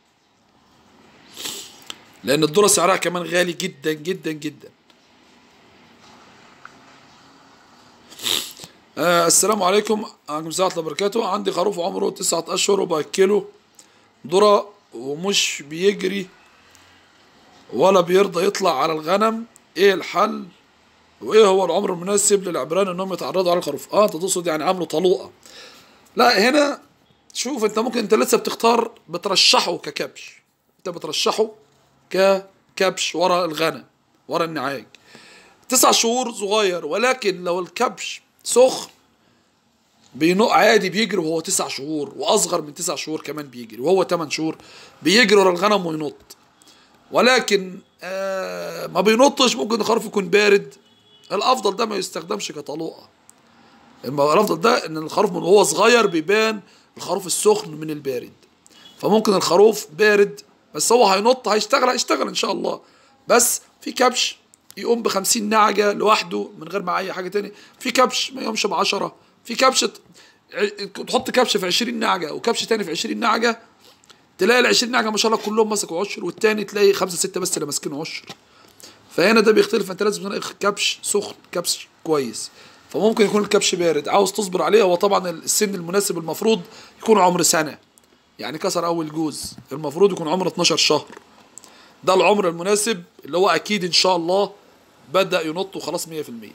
لأن الذرة سعرها كمان غالي جدا جدا جدا آه السلام عليكم عليكم السلام ورحمة الله وبركاته عندي خروف عمره تسعة أشهر وبأكله ذرة ومش بيجري ولا بيرضى يطلع على الغنم ايه الحل وايه هو العمر المناسب للعبران انهم يتعرضوا على الخروف اه انت تقصد يعني عامله طلوقه لا هنا شوف انت ممكن انت لسه بتختار بترشحه ككبش انت بترشحه ككبش ورا الغنم ورا النعاج تسع شهور صغير ولكن لو الكبش سخن بينق عادي بيجري وهو تسع شهور واصغر من تسع شهور كمان بيجري وهو تمن شهور بيجري ورا الغنم وينط ولكن آه ما بينطش ممكن الخروف يكون بارد الافضل ده ما يستخدمش كطلوقه الم- الافضل ده ان الخروف من وهو صغير بيبان الخروف السخن من البارد فممكن الخروف بارد بس هو هينط هيشتغل هيشتغل ان شاء الله بس في كبش يقوم بخمسين نعجة لوحده من غير ما اي حاجة تاني في كبش ما يقومش بعشرة في كبش ت- ع- تحط كبش في عشرين نعجة وكبش تاني في عشرين نعجة تلاقي ال 20 نعجه ما شاء الله كلهم مسكوا عشر والتاني تلاقي خمسه سته بس اللي ماسكين عشر فهنا ده بيختلف انت لازم تنقي كبش سخن كبش كويس فممكن يكون الكبش بارد عاوز تصبر عليه هو طبعا السن المناسب المفروض يكون عمر سنه يعني كسر اول جوز المفروض يكون عمره 12 شهر ده العمر المناسب اللي هو اكيد ان شاء الله بدا ينط وخلاص 100%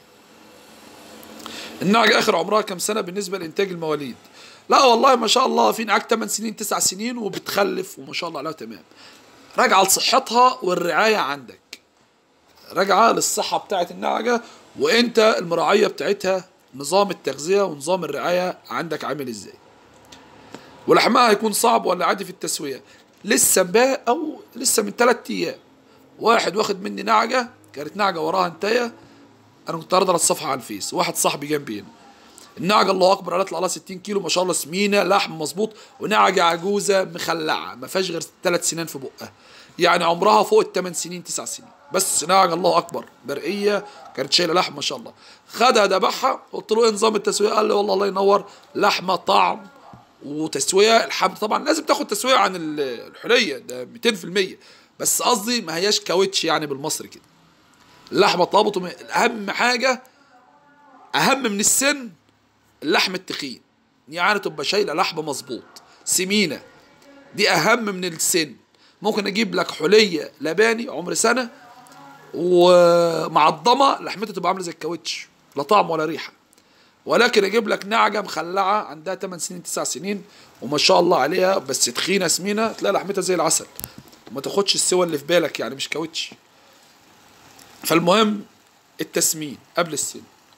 النعجة آخر عمرها كام سنة بالنسبة لإنتاج المواليد؟ لا والله ما شاء الله في نعاج 8 سنين 9 سنين وبتخلف وما شاء الله عليها تمام. راجعة لصحتها والرعاية عندك. راجعة للصحة بتاعت النعجة وأنت المراعية بتاعتها نظام التغذية ونظام الرعاية عندك عامل إزاي. ولحمها هيكون صعب ولا عادي في التسوية؟ لسه بقى أو لسه من ثلاث أيام. واحد واخد مني نعجة كانت نعجة وراها انتايه انا كنت عارض على الصفحه على الفيس واحد صاحبي جنبي هنا النعجه الله اكبر قالت عليها 60 كيلو ما شاء الله سمينه لحم مظبوط ونعجه عجوزه مخلعه ما فيهاش غير ثلاث سنين في بقها يعني عمرها فوق الثمان سنين تسع سنين بس نعجه الله اكبر برقيه كانت شايله لحم ما شاء الله خدها ذبحها قلت له ايه نظام التسويه قال لي والله الله ينور لحمه طعم وتسويه الحمد طبعا لازم تاخد تسويه عن ال- الحليه ده 200% بس قصدي ما هياش كاوتش يعني بالمصري كده اللحمه طابت وم- اهم حاجه اهم من السن اللحم التخين يعني تبقى شايله لحم مظبوط سمينه دي اهم من السن ممكن اجيب لك حليه لباني عمر سنه ومعضمه لحمتها تبقى عامله زي الكاوتش لا طعم ولا ريحه ولكن اجيب لك نعجه مخلعه عندها 8 سنين 9 سنين وما شاء الله عليها بس تخينه سمينه تلاقي لحمتها زي العسل وما تاخدش السوى اللي في بالك يعني مش كاوتش فالمهم التسمين قبل السن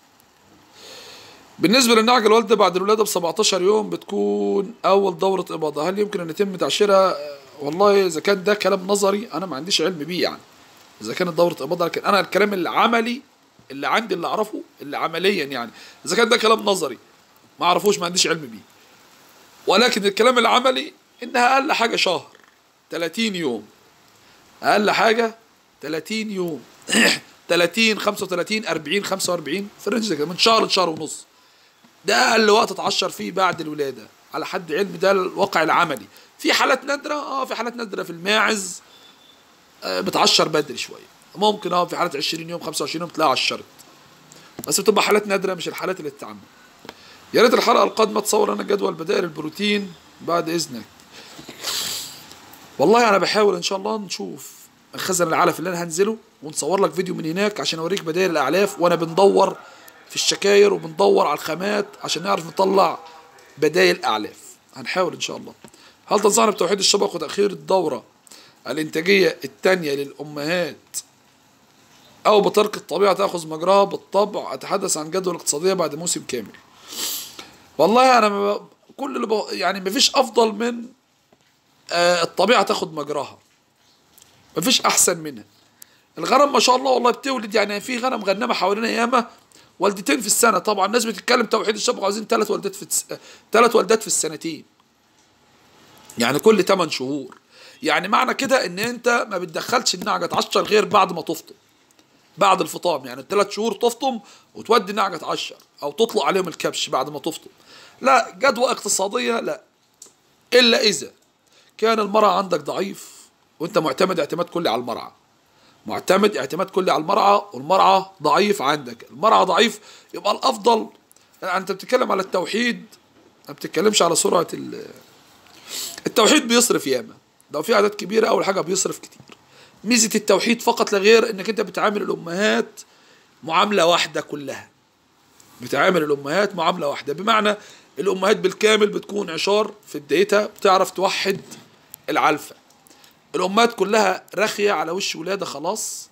بالنسبة للنعجة الوالدة بعد الولادة ب 17 يوم بتكون أول دورة إباضة هل يمكن أن يتم تعشيرها؟ آه، والله إذا كان ده كلام نظري أنا ما عنديش علم بيه يعني إذا كانت دورة إباضة لكن أنا الكلام العملي اللي عندي اللي أعرفه اللي عمليا يعني إذا كان ده كلام نظري ما أعرفوش ما عنديش علم بيه ولكن الكلام العملي إنها أقل حاجة شهر 30 يوم اقل حاجه 30 يوم 30 35 40 45 في الرينج ده كده من شهر لشهر ونص ده اقل وقت اتعشر فيه بعد الولاده على حد علمي ده الواقع العملي في حالات نادره اه في حالات نادره في الماعز آه بتعشر بدري شويه ممكن اه في حالات 20 يوم 25 يوم تلاقيها عشرت بس بتبقى حالات نادره مش الحالات اللي تتعمل يا ريت الحلقه القادمه تصور لنا جدول بدائل البروتين بعد اذنك والله انا بحاول ان شاء الله نشوف مخزن العلف اللي انا هنزله ونصور لك فيديو من هناك عشان اوريك بدائل الاعلاف وانا بندور في الشكاير وبندور على الخامات عشان نعرف نطلع بدائل اعلاف هنحاول ان شاء الله هل تنصحنا بتوحيد الشبك وتاخير الدوره الانتاجيه الثانيه للامهات او بترك الطبيعه تاخذ مجراها بالطبع اتحدث عن جدول الاقتصاديه بعد موسم كامل والله انا ما ب- كل اللي ب... يعني مفيش افضل من آه الطبيعه تاخد مجراها مفيش احسن منها الغنم ما شاء الله والله بتولد يعني في غنم غنمه حوالينا ياما والدتين في السنه طبعا الناس بتتكلم توحيد الشبكه عاوزين ثلاث والدات في ثلاث والدات في السنتين يعني كل 8 شهور يعني معنى كده ان انت ما بتدخلش النعجه تعشر غير بعد ما تفطم بعد الفطام يعني الثلاث شهور تفطم وتودي النعجه تعشر او تطلق عليهم الكبش بعد ما تفطم لا جدوى اقتصاديه لا الا اذا كان المرعى عندك ضعيف وانت معتمد اعتماد كلي على المرعى معتمد اعتماد كلي على المرعى والمرعى ضعيف عندك المرعى ضعيف يبقى الافضل يعني انت بتتكلم على التوحيد ما بتتكلمش على سرعه ال- التوحيد بيصرف ياما لو في اعداد كبيره اول حاجه بيصرف كتير ميزه التوحيد فقط لا غير انك انت بتعامل الامهات معامله واحده كلها بتعامل الامهات معامله واحده بمعنى الامهات بالكامل بتكون عشار في بدايتها بتعرف توحد العلفه الامهات كلها رخيه على وش ولاده خلاص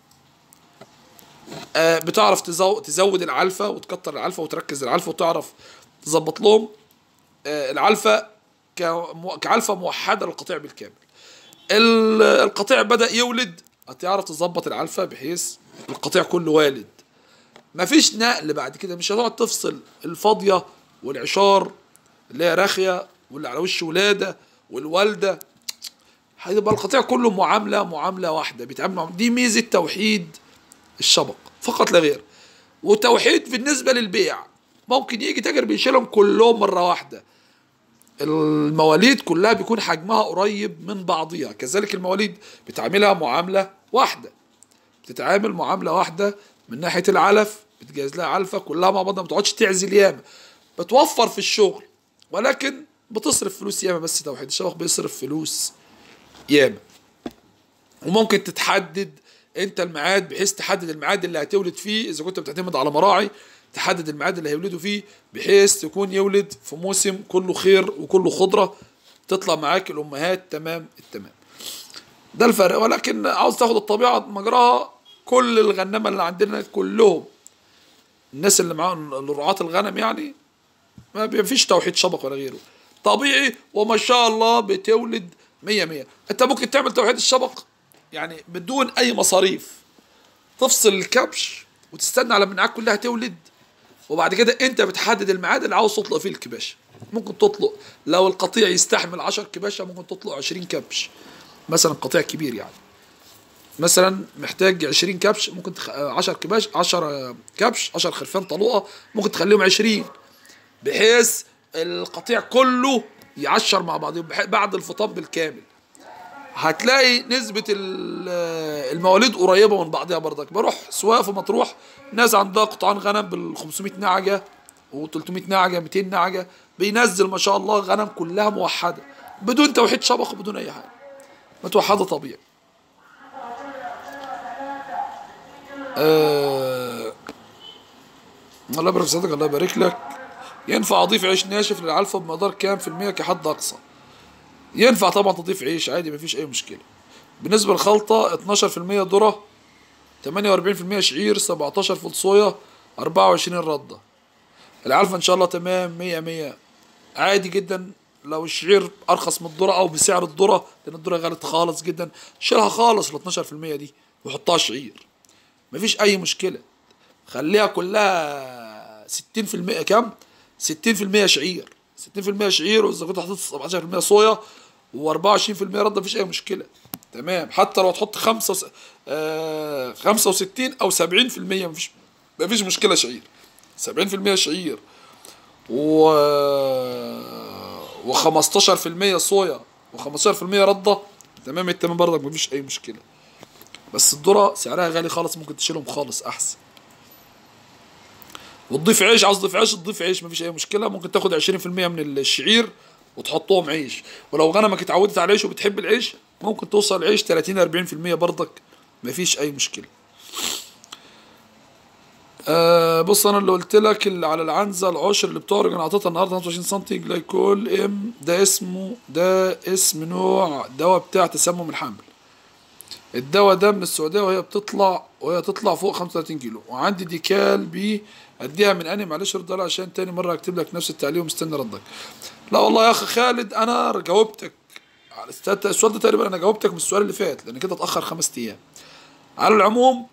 آه، بتعرف تزو- تزود العلفه وتكتر العلفه وتركز العلفه وتعرف تظبط لهم آه، العلفه كمو- كعلفه موحده للقطيع بالكامل ال- القطيع بدا يولد هتعرف تظبط العلفه بحيث القطيع كله والد مفيش نقل بعد كده مش هتقعد تفصل الفاضيه والعشار اللي هي راخيه واللي على وش ولاده والوالده هيبقى القطيع كله معامله معامله واحده بيتعامل مع دي ميزه توحيد الشبق فقط لا غير وتوحيد بالنسبه للبيع ممكن يجي تاجر بيشيلهم كلهم مره واحده المواليد كلها بيكون حجمها قريب من بعضها كذلك المواليد بتعاملها معامله واحده بتتعامل معامله واحده من ناحيه العلف بتجهز لها علفه كلها مع بعضها ما بتقعدش تعزل ياما بتوفر في الشغل ولكن بتصرف فلوس ياما بس توحيد الشبق بيصرف فلوس ياما وممكن تتحدد انت الميعاد بحيث تحدد الميعاد اللي هتولد فيه اذا كنت بتعتمد على مراعي تحدد الميعاد اللي هيولدوا فيه بحيث تكون يولد في موسم كله خير وكله خضره تطلع معاك الامهات تمام التمام ده الفرق ولكن عاوز تاخد الطبيعه مجراها كل الغنمه اللي عندنا كلهم الناس اللي معاهم رعاة الغنم يعني ما فيش توحيد شبق ولا غيره طبيعي وما شاء الله بتولد مية مية انت ممكن تعمل توحيد الشبق يعني بدون اي مصاريف تفصل الكبش وتستنى على المناعات كلها تولد وبعد كده انت بتحدد الميعاد اللي عاوز تطلق فيه الكباشه ممكن تطلق لو القطيع يستحمل 10 كباشه ممكن تطلق 20 كبش مثلا قطيع كبير يعني مثلا محتاج 20 كبش ممكن تخ... 10 كباش 10 كبش 10 خرفان طلوقه ممكن تخليهم 20 بحيث القطيع كله يعشر مع بعضه بح- بعد الفطام بالكامل هتلاقي نسبة ال- المواليد قريبة من بعضها برضك بروح سواق في مطروح ناس عندها قطعان غنم بال 500 نعجة و 300 نعجة 200 نعجة بينزل ما شاء الله غنم كلها موحدة بدون توحيد شبق وبدون أي حاجة متوحدة طبيعي آه... الله يبارك في صدقك الله يبارك لك ينفع اضيف عيش ناشف للعلفه بمقدار كام في المية كحد اقصى ينفع طبعا تضيف عيش عادي مفيش اي مشكله بالنسبه للخلطه 12% ذره 48% شعير 17 فول صويا 24 رده العلفه ان شاء الله تمام 100 100 عادي جدا لو الشعير ارخص من الذره او بسعر الذره لان الذره غلت خالص جدا شيلها خالص ال 12% دي وحطها شعير مفيش اي مشكله خليها كلها 60% كام 60% شعير 60% شعير واذا كنت حطيت 17% صويا و24% رده مفيش اي مشكله تمام حتى لو تحط 5 آه 65 او 70% مفيش مفيش مشكله شعير 70% شعير و و15% صويا و15% رده تمام التمام برضك مفيش اي مشكله بس الذره سعرها غالي خالص ممكن تشيلهم خالص احسن وتضيف عيش عاوز تضيف عيش تضيف عيش مفيش اي مشكله ممكن تاخد 20% من الشعير وتحطهم عيش ولو غنمك اتعودت على العيش وبتحب العيش ممكن توصل العيش 30 40% برضك مفيش اي مشكله آه بص انا اللي قلت لك اللي على العنزه العشر اللي بتعرج انا اعطيتها النهارده 25 سم جلايكول ام ده اسمه ده اسم نوع دواء بتاع تسمم الحمل الدواء ده من السعوديه وهي بتطلع وهي تطلع فوق 35 كيلو وعندي ديكال بي اديها من اني معلش رد عليها عشان تاني مره اكتب لك نفس التعليق ومستني ردك لا والله يا اخي خالد انا جاوبتك على الست- السؤال ده تقريبا انا جاوبتك من السؤال اللي فات لان كده اتاخر خمس ايام على العموم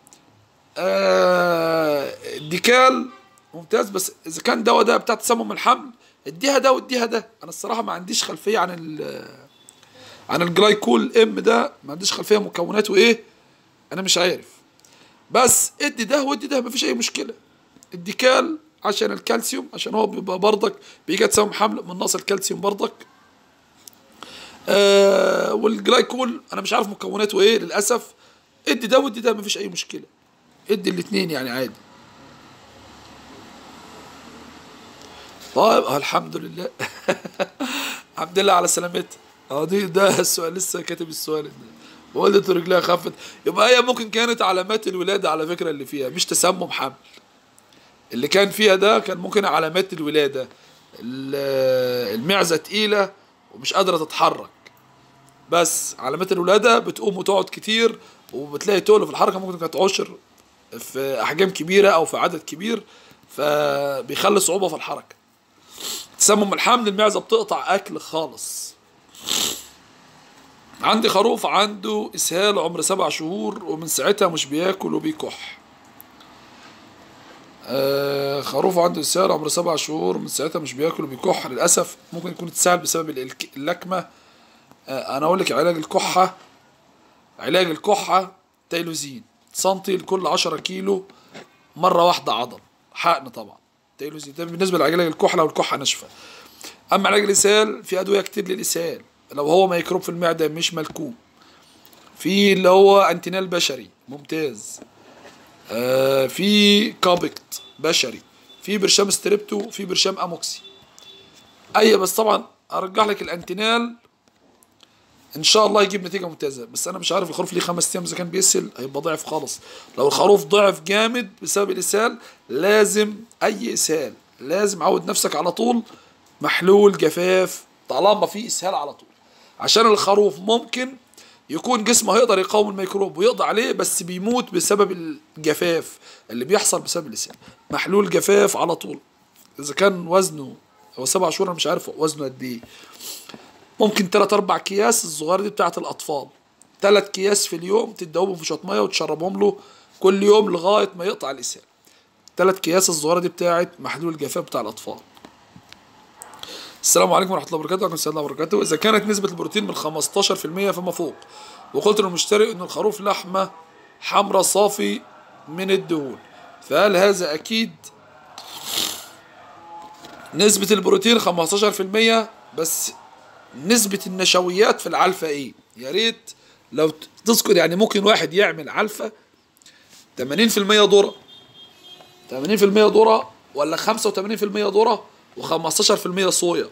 آه الديكال ممتاز بس اذا كان دواء ده بتاع تسمم الحمل اديها ده واديها ده انا الصراحه ما عنديش خلفيه عن ال عن الجلايكول ام ده ما عنديش خلفيه مكوناته ايه انا مش عارف بس ادي ده وادي ده مفيش اي مشكله الديكال عشان الكالسيوم عشان هو بيبقى برضك بيجي تسمم حمل من نقص الكالسيوم برضك آه والجلايكول انا مش عارف مكوناته ايه للاسف ادي ده وادي ده مفيش اي مشكله ادي الاثنين يعني عادي طيب آه الحمد لله الحمد لله على سلامتها اه دي ده السؤال لسه كاتب السؤال ده والدته رجلها خفت يبقى هي ممكن كانت علامات الولاده على فكره اللي فيها مش تسمم حمل اللي كان فيها ده كان ممكن علامات الولاده ال- المعزه تقيله ومش قادره تتحرك بس علامات الولاده بتقوم وتقعد كتير وبتلاقي تقل في الحركه ممكن كانت عشر في احجام كبيره او في عدد كبير فبيخلي صعوبه في الحركه تسمم الحمل المعزه بتقطع اكل خالص عندي خروف عنده اسهال عمر سبع شهور ومن ساعتها مش بياكل وبيكح آه خروف عنده اسهال عمر سبع شهور من ساعتها مش بياكل وبيكح للاسف ممكن يكون اتسهل بسبب الك- اللكمه آه انا اقول لك علاج الكحه علاج الكحه تيلوزين سنتي لكل 10 كيلو مره واحده عضل حقن طبعا تيلوزين ده بالنسبه لعلاج الكحه لو الكحه ناشفه اما علاج الاسهال في ادويه كتير للاسهال لو هو ميكروب في المعده مش ملكوم في اللي هو انتينال بشري ممتاز آه في كابكت بشري في برشام ستريبتو في برشام اموكسي اي بس طبعا ارجح لك الانتينال ان شاء الله يجيب نتيجه ممتازه بس انا مش عارف الخروف ليه خمس ايام اذا كان بيسهل هيبقى ضعف خالص لو الخروف ضعف جامد بسبب الاسهال لازم اي اسهال لازم عود نفسك على طول محلول جفاف طالما في اسهال على طول عشان الخروف ممكن يكون جسمه هيقدر يقاوم الميكروب ويقضي عليه بس بيموت بسبب الجفاف اللي بيحصل بسبب الاسهال محلول جفاف على طول اذا كان وزنه هو سبع شهور انا مش عارف وزنه قد ايه ممكن تلات اربع اكياس الصغيره دي بتاعت الاطفال تلات اكياس في اليوم تدوبهم في شويه ميه وتشربهم له كل يوم لغايه ما يقطع الاسهال تلات اكياس الصغيره دي بتاعت محلول الجفاف بتاع الاطفال السلام عليكم ورحمه الله وبركاته وعليكم السلام ورحمه الله وبركاته اذا كانت نسبه البروتين من 15% فما فوق وقلت للمشتري ان الخروف لحمه حمراء صافي من الدهون فهل هذا اكيد نسبة البروتين 15% بس نسبة النشويات في العلفة ايه؟ يا ريت لو ت- تذكر يعني ممكن واحد يعمل علفة 80% ذرة 80% ذرة ولا 85% ذرة و15% صويا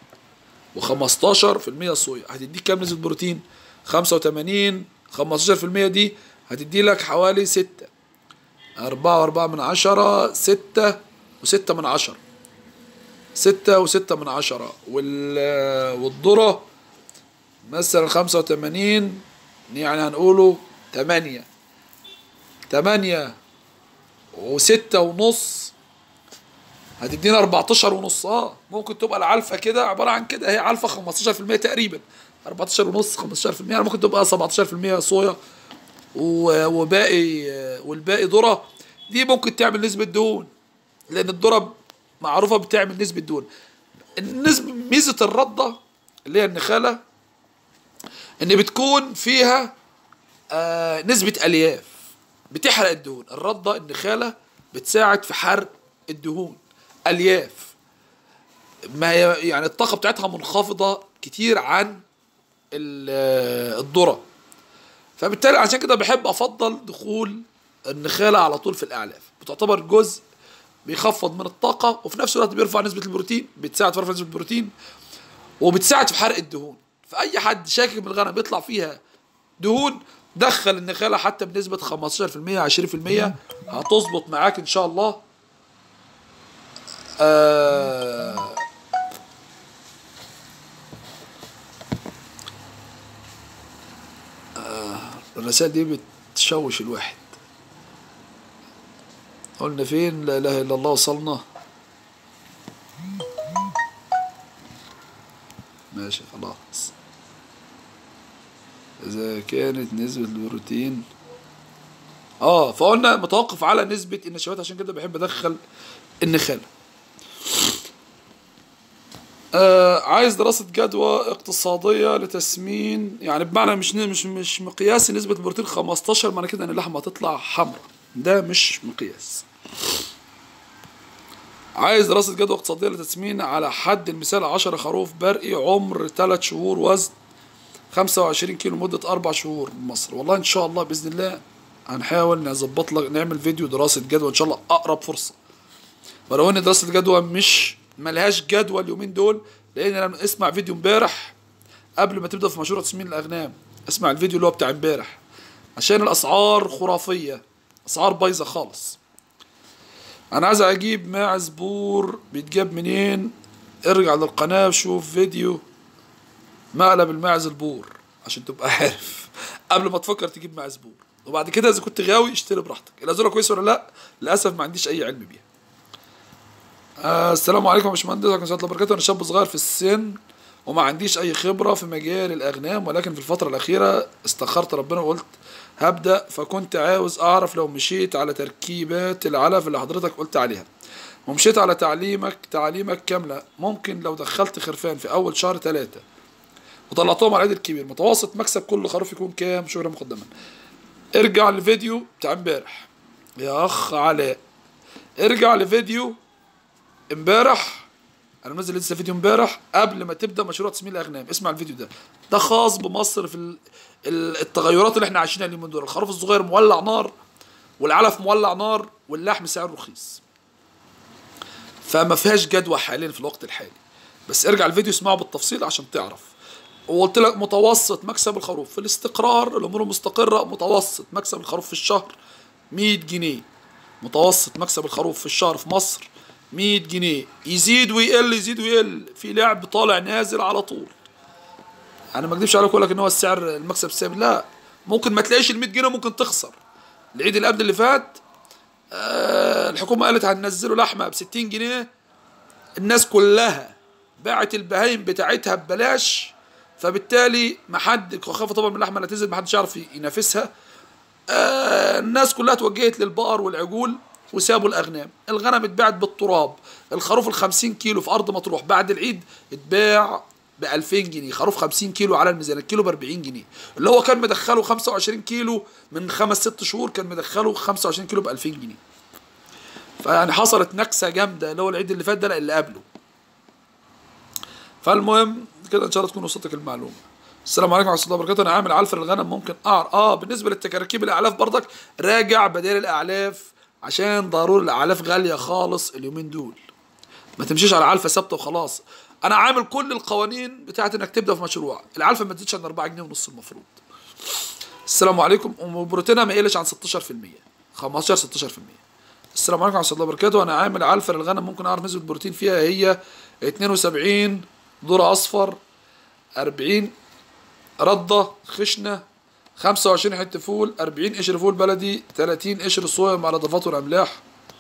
و15% صويا هتديك كام نسبة بروتين؟ 85 15% دي هتدي لك حوالي 6 أربعة وأربعة من عشرة ستة وستة من عشرة ستة وستة من عشرة وال والذرة مثلا خمسة وتمانين يعني هنقوله تمانية تمانية وستة ونص هتدينا 14 ونص اه ممكن تبقى العلفة كده عبارة عن كده هي علفة 15% تقريبا 14 ونص 15% يعني ممكن تبقى 17% صويا و- وباقي والباقي ذرة دي ممكن تعمل نسبة دهون لأن الذرة معروفة بتعمل نسبة دهون النسبة ميزة الردة اللي هي النخالة إن بتكون فيها آه نسبة ألياف بتحرق الدهون الردة النخالة بتساعد في حرق الدهون ألياف ما هي يعني الطاقة بتاعتها منخفضة كتير عن ال- آه، الذرة فبالتالي عشان كده بحب افضل دخول النخاله على طول في الاعلاف بتعتبر جزء بيخفض من الطاقه وفي نفس الوقت بيرفع نسبه البروتين بتساعد في رفع نسبه البروتين وبتساعد في حرق الدهون فاي حد شاكك من الغنم بيطلع فيها دهون دخل النخاله حتى بنسبه 15% 20% هتظبط معاك ان شاء الله آه آه الرسائل دي بتشوش الواحد قلنا فين لا اله الا الله وصلنا ماشي خلاص اذا كانت نسبة البروتين اه فقلنا متوقف على نسبة النشويات عشان كده بحب ادخل النخالة آه عايز دراسة جدوى اقتصادية لتسمين يعني بمعنى مش مش مش مقياس نسبة البروتين 15 معنى كده ان اللحمة هتطلع حمراء ده مش مقياس عايز دراسة جدوى اقتصادية لتسمين على حد المثال 10 خروف برقي عمر 3 شهور وزن 25 كيلو مدة أربع شهور بمصر والله إن شاء الله بإذن الله هنحاول نظبط لك نعمل فيديو دراسة جدوى إن شاء الله أقرب فرصة ولو إن دراسة الجدوى مش ملهاش جدوى اليومين دول لأن أنا اسمع فيديو امبارح قبل ما تبدأ في مشروع تسمين الأغنام اسمع الفيديو اللي هو بتاع امبارح عشان الأسعار خرافية أسعار بايظة خالص أنا عايز أجيب ماعز بور بيتجاب منين ارجع للقناة وشوف فيديو مقلب الماعز البور عشان تبقى عارف قبل ما تفكر تجيب ماعز بور وبعد كده اذا كنت غاوي اشتري براحتك الازوره كويسه ولا لا للاسف ما عنديش اي علم بيها آه السلام عليكم يا باشمهندس ورحمه الله وبركاته انا شاب صغير في السن وما عنديش اي خبره في مجال الاغنام ولكن في الفتره الاخيره استخرت ربنا وقلت هبدا فكنت عاوز اعرف لو مشيت على تركيبات العلف اللي حضرتك قلت عليها ومشيت على تعليمك تعليمك كامله ممكن لو دخلت خرفان في اول شهر ثلاثة وطلعتهم على العيد الكبير متوسط مكسب كل خروف يكون كام شكرا مقدما ارجع لفيديو بتاع امبارح يا اخ علاء ارجع لفيديو امبارح انا منزل لسه فيديو امبارح قبل ما تبدا مشروع تسمين الاغنام اسمع الفيديو ده ده خاص بمصر في ال- ال- التغيرات اللي احنا عايشينها اليومين دول الخروف الصغير مولع نار والعلف مولع نار واللحم سعره رخيص فما فيهاش جدوى حاليا في الوقت الحالي بس ارجع الفيديو اسمعه بالتفصيل عشان تعرف وقلت لك متوسط مكسب الخروف في الاستقرار الامور مستقره متوسط مكسب الخروف في الشهر 100 جنيه متوسط مكسب الخروف في الشهر في مصر 100 جنيه يزيد ويقل يزيد ويقل في لعب طالع نازل على طول انا ما اكذبش عليك اقول لك ان هو السعر المكسب ثابت لا ممكن ما تلاقيش ال 100 جنيه ممكن تخسر العيد اللي قبل اللي فات آه الحكومه قالت هننزله لحمه ب 60 جنيه الناس كلها باعت البهايم بتاعتها ببلاش فبالتالي ما حد خافوا طبعا من اللحمه اللي تنزل ما حدش يعرف ينافسها آه الناس كلها توجهت للبقر والعجول وسابوا الاغنام الغنم اتباعت بالتراب الخروف ال 50 كيلو في ارض مطروح بعد العيد اتباع ب 2000 جنيه خروف 50 كيلو على الميزان الكيلو ب 40 جنيه اللي هو كان مدخله 25 كيلو من خمس ست شهور كان مدخله 25 كيلو ب 2000 جنيه فيعني حصلت نكسه جامده اللي هو العيد اللي فات ده لا اللي قبله فالمهم كده ان شاء الله تكون وصلتك المعلومه السلام عليكم ورحمه الله وبركاته انا عامل علف الغنم ممكن اعرف اه بالنسبه للتكركيب الاعلاف برضك راجع بدائل الاعلاف عشان ضروري الاعلاف غاليه خالص اليومين دول ما تمشيش على علفه ثابته وخلاص انا عامل كل القوانين بتاعت انك تبدا في مشروع العلفه ما تزيدش عن 4 جنيه ونص المفروض السلام عليكم وبروتينها ما يقلش عن 16% 15 16% السلام عليكم ورحمه الله وبركاته انا عامل علفه للغنم ممكن اعرف نسبه البروتين فيها هي 72 ذره اصفر 40 رده خشنه 25 حته فول 40 قشر فول بلدي 30 قشر صويا مع الاضافات والاملاح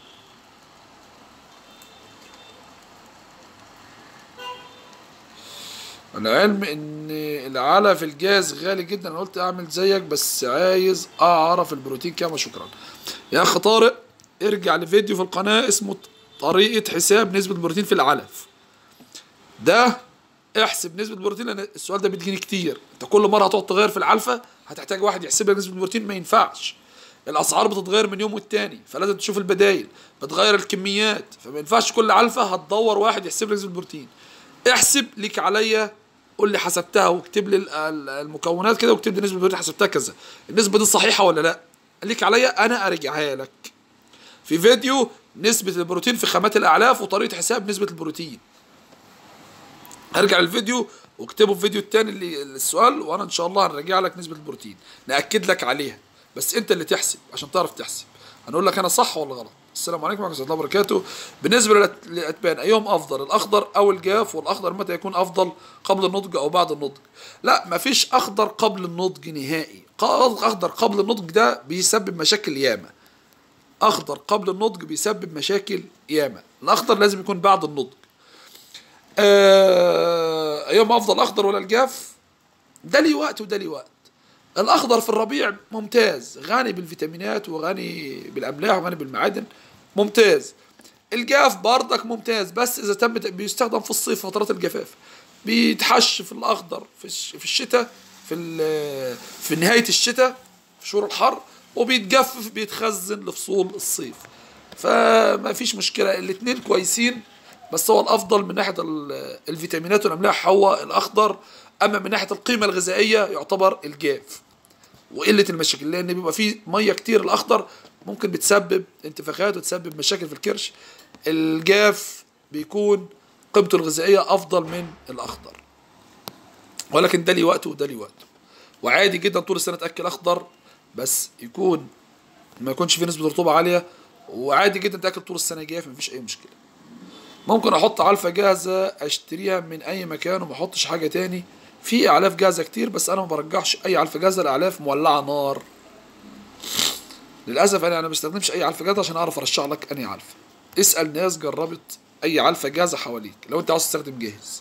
العلم ان العلف الجاز غالي جدا انا قلت اعمل زيك بس عايز اعرف البروتين كام شكرا يا اخ طارق ارجع لفيديو في القناه اسمه طريقه حساب نسبه البروتين في العلف ده احسب نسبه البروتين لان السؤال ده بيجيني كتير انت كل مره هتقعد تغير في العلفه هتحتاج واحد يحسب لك نسبه البروتين ما ينفعش الاسعار بتتغير من يوم والتاني فلازم تشوف البدايل بتغير الكميات فما ينفعش كل علفه هتدور واحد يحسب لك نسبه البروتين احسب ليك عليا قول لي حسبتها واكتب لي ال- ال- المكونات كده واكتب لي نسبه البروتين حسبتها كذا النسبه دي صحيحه ولا لا ليك عليا انا ارجعها لك في فيديو نسبة البروتين في خامات الأعلاف وطريقة حساب نسبة البروتين ارجع للفيديو واكتبوا في فيديو التاني اللي السؤال وانا ان شاء الله هنراجع لك نسبه البروتين ناكد لك عليها بس انت اللي تحسب عشان تعرف تحسب هنقول لك انا صح ولا غلط السلام عليكم ورحمه الله وبركاته بالنسبه للأت- للاتبان ايهم افضل الاخضر او الجاف والاخضر متى يكون افضل قبل النضج او بعد النضج لا مفيش اخضر قبل النضج نهائي ق- اخضر قبل النضج ده بيسبب مشاكل ياما اخضر قبل النضج بيسبب مشاكل ياما الاخضر لازم يكون بعد النضج آه، ايهم افضل اخضر ولا الجاف ده ليه وقت وده ليه وقت الاخضر في الربيع ممتاز غني بالفيتامينات وغني بالاملاح وغني بالمعادن ممتاز الجاف بردك ممتاز بس اذا تم بيستخدم في الصيف فترات الجفاف بيتحش في الاخضر في الش- في الشتاء في ال- في نهايه الشتاء في شهور الحر وبيتجفف بيتخزن لفصول الصيف فما فيش مشكله الاتنين كويسين بس هو الافضل من ناحيه ال- الفيتامينات والاملاح هو الاخضر اما من ناحيه القيمه الغذائيه يعتبر الجاف وقله المشاكل لان بيبقى فيه ميه كتير الاخضر ممكن بتسبب انتفاخات وتسبب مشاكل في الكرش الجاف بيكون قيمته الغذائيه افضل من الاخضر ولكن ده ليه وقته وده ليه وقته وعادي جدا طول السنه تاكل اخضر بس يكون ما يكونش فيه نسبه رطوبه عاليه وعادي جدا تاكل طول السنه جاف مفيش اي مشكله ممكن احط علفه جاهزه اشتريها من اي مكان وما احطش حاجه تاني في اعلاف جاهزه كتير بس انا ما برجحش اي علفه جاهزه الاعلاف مولعه نار للاسف انا انا ما بستخدمش اي علفه جاهزه عشان اعرف ارشح لك انهي علفه اسال ناس جربت اي علفه جاهزه حواليك لو انت عاوز تستخدم جاهز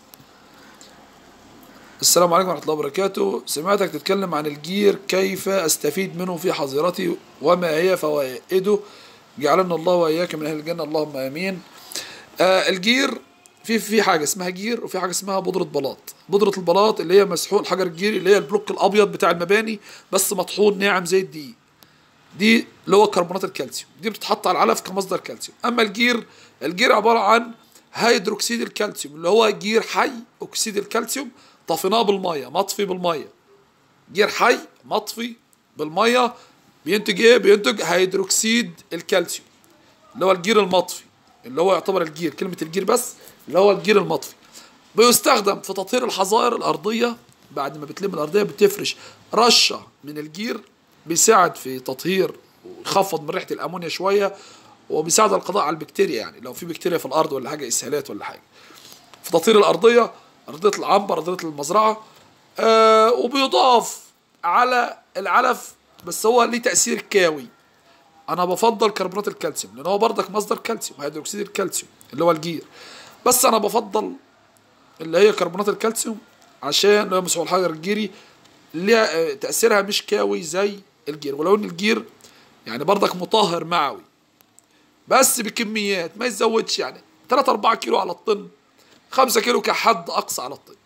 السلام عليكم ورحمه الله وبركاته سمعتك تتكلم عن الجير كيف استفيد منه في حظيرتي وما هي فوائده جعلنا الله واياك من اهل الجنه اللهم امين آه الجير في في حاجه اسمها جير وفي حاجه اسمها بودره بلاط بودره البلاط اللي هي مسحوق الحجر الجيري اللي هي البلوك الابيض بتاع المباني بس مطحون ناعم زي الدقيق دي اللي هو كربونات الكالسيوم دي بتتحط على العلف كمصدر كالسيوم اما الجير الجير عباره عن هيدروكسيد الكالسيوم اللي هو جير حي اكسيد الكالسيوم طفيناه بالميه مطفي بالميه جير حي مطفي بالميه بينتج ايه بينتج هيدروكسيد الكالسيوم اللي هو الجير المطفي اللي هو يعتبر الجير كلمة الجير بس اللي هو الجير المطفي بيستخدم في تطهير الحظائر الأرضية بعد ما بتلم الأرضية بتفرش رشة من الجير بيساعد في تطهير ويخفض من ريحة الأمونيا شوية وبيساعد على القضاء على البكتيريا يعني لو في بكتيريا في الأرض ولا حاجة إسهالات ولا حاجة في تطهير الأرضية أرضية العنبر أرضية المزرعة آه وبيضاف على العلف بس هو ليه تأثير كاوي انا بفضل كربونات الكالسيوم لان هو بردك مصدر كالسيوم هيدروكسيد الكالسيوم اللي هو الجير بس انا بفضل اللي هي كربونات الكالسيوم عشان اللي هي مسحوق الحجر الجيري ليها آه، تاثيرها مش كاوي زي الجير ولو ان الجير يعني بردك مطهر معوي بس بكميات ما يزودش يعني 3 4 كيلو على الطن 5 كيلو كحد اقصى على الطن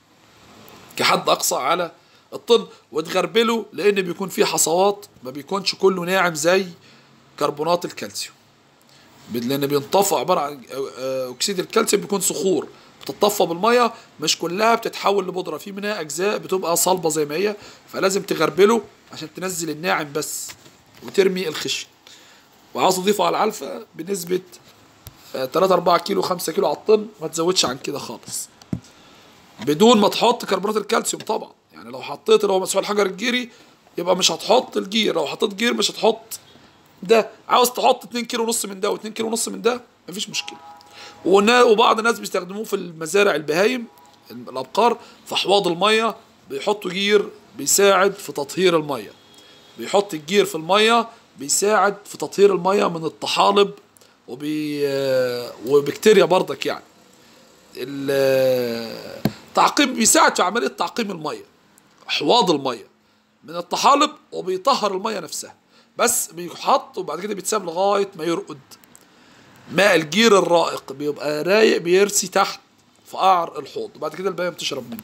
كحد اقصى على الطن وتغربله لان بيكون فيه حصوات ما بيكونش كله ناعم زي كربونات الكالسيوم لان بينطفى عباره عن آه، اكسيد الكالسيوم بيكون صخور بتطفى بالميه مش كلها بتتحول لبودره في منها اجزاء بتبقى صلبه زي ما هي فلازم تغربله عشان تنزل الناعم بس وترمي الخشن وعاوز تضيفه على العلفه بنسبه 3 4 كيلو 5 كيلو على الطن ما تزودش عن كده خالص بدون ما تحط كربونات الكالسيوم طبعا يعني لو حطيت اللي هو مسحوق الحجر الجيري يبقى مش هتحط الجير لو حطيت جير مش هتحط ده عاوز تحط 2 كيلو ونص من ده و2 كيلو ونص من ده مفيش مشكله ونا- وبعض الناس بيستخدموه في المزارع البهايم الابقار في احواض الميه بيحطوا جير بيساعد في تطهير الميه بيحط الجير في الميه بيساعد في تطهير الميه من الطحالب وبي وبكتيريا برضك يعني التعقيم بيساعد في عمليه تعقيم الميه احواض الميه من الطحالب وبيطهر الميه نفسها بس بيحط وبعد كده بيتساب لغايه ما يرقد ماء الجير الرائق بيبقى رايق بيرسي تحت في قعر الحوض وبعد كده البهايم بتشرب منه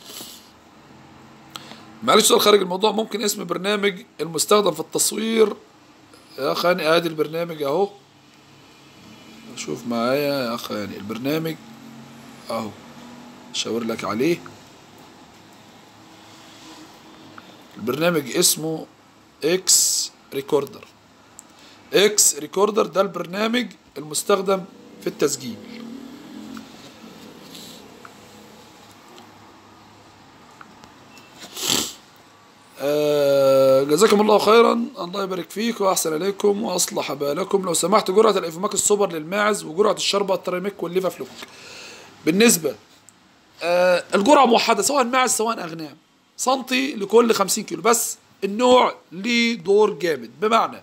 معلش سؤال خارج الموضوع ممكن اسم برنامج المستخدم في التصوير يا اخ هاني ادي البرنامج اهو شوف معايا يا اخ هاني البرنامج اهو اشاور لك عليه البرنامج اسمه اكس ريكوردر اكس ريكوردر ده البرنامج المستخدم في التسجيل آه جزاكم الله خيرا الله يبارك فيك واحسن اليكم واصلح بالكم لو سمحت جرعه الافوماك السوبر للماعز وجرعه الشربة التريميك والليفا فلوك بالنسبه آه الجرعه موحده سواء ماعز سواء اغنام سنتي لكل 50 كيلو بس النوع ليه دور جامد بمعنى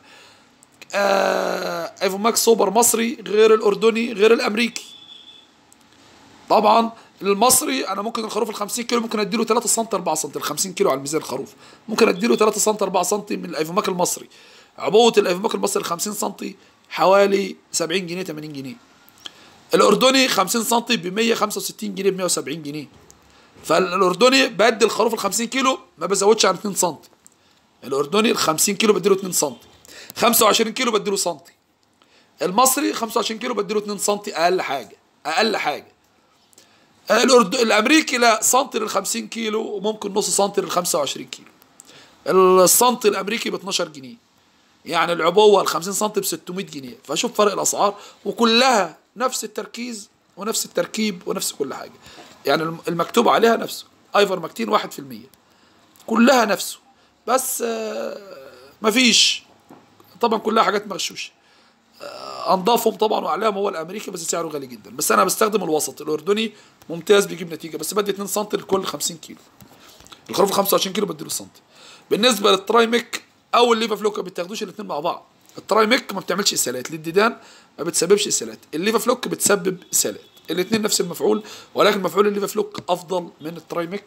آه ايفوماكس سوبر مصري غير الاردني غير الامريكي طبعا المصري انا ممكن الخروف ال 50 كيلو ممكن اديله 3 سم 4 سم ال 50 كيلو على الميزان الخروف ممكن اديله 3 سم 4 سم من الايفوماك المصري عبوه الايفوماك المصري ال 50 سم حوالي 70 جنيه 80 جنيه الاردني 50 سم ب 165 جنيه ب 170 جنيه فالاردني بدي الخروف ال 50 كيلو ما بزودش عن 2 سم الاردني ال 50 كيلو بديله 2 سم 25 كيلو بديله سنتي المصري 25 كيلو بديله 2 سم اقل حاجه اقل حاجه الأرد... الامريكي لا سنتي لل 50 كيلو وممكن نص سنتي لل 25 كيلو السنتي الامريكي ب 12 جنيه يعني العبوه ال 50 سنتي ب 600 جنيه فشوف فرق الاسعار وكلها نفس التركيز ونفس التركيب ونفس كل حاجه يعني المكتوب عليها نفسه ايفر ماكتين 1% كلها نفسه بس مفيش طبعا كلها حاجات مغشوشه انضافهم طبعا واعلاهم هو الامريكي بس سعره غالي جدا بس انا بستخدم الوسط الاردني ممتاز بيجيب نتيجه بس بدي 2 سم لكل 50 كيلو الخروف 25 كيلو بديله سم بالنسبه للترايميك او الليفا فلوك ما بتاخدوش الاثنين مع بعض الترايميك ما بتعملش اسهالات للديدان ما بتسببش اسهالات الليفا فلوك بتسبب اسهالات الاثنين نفس المفعول ولكن مفعول الليفا فلوك افضل من الترايميك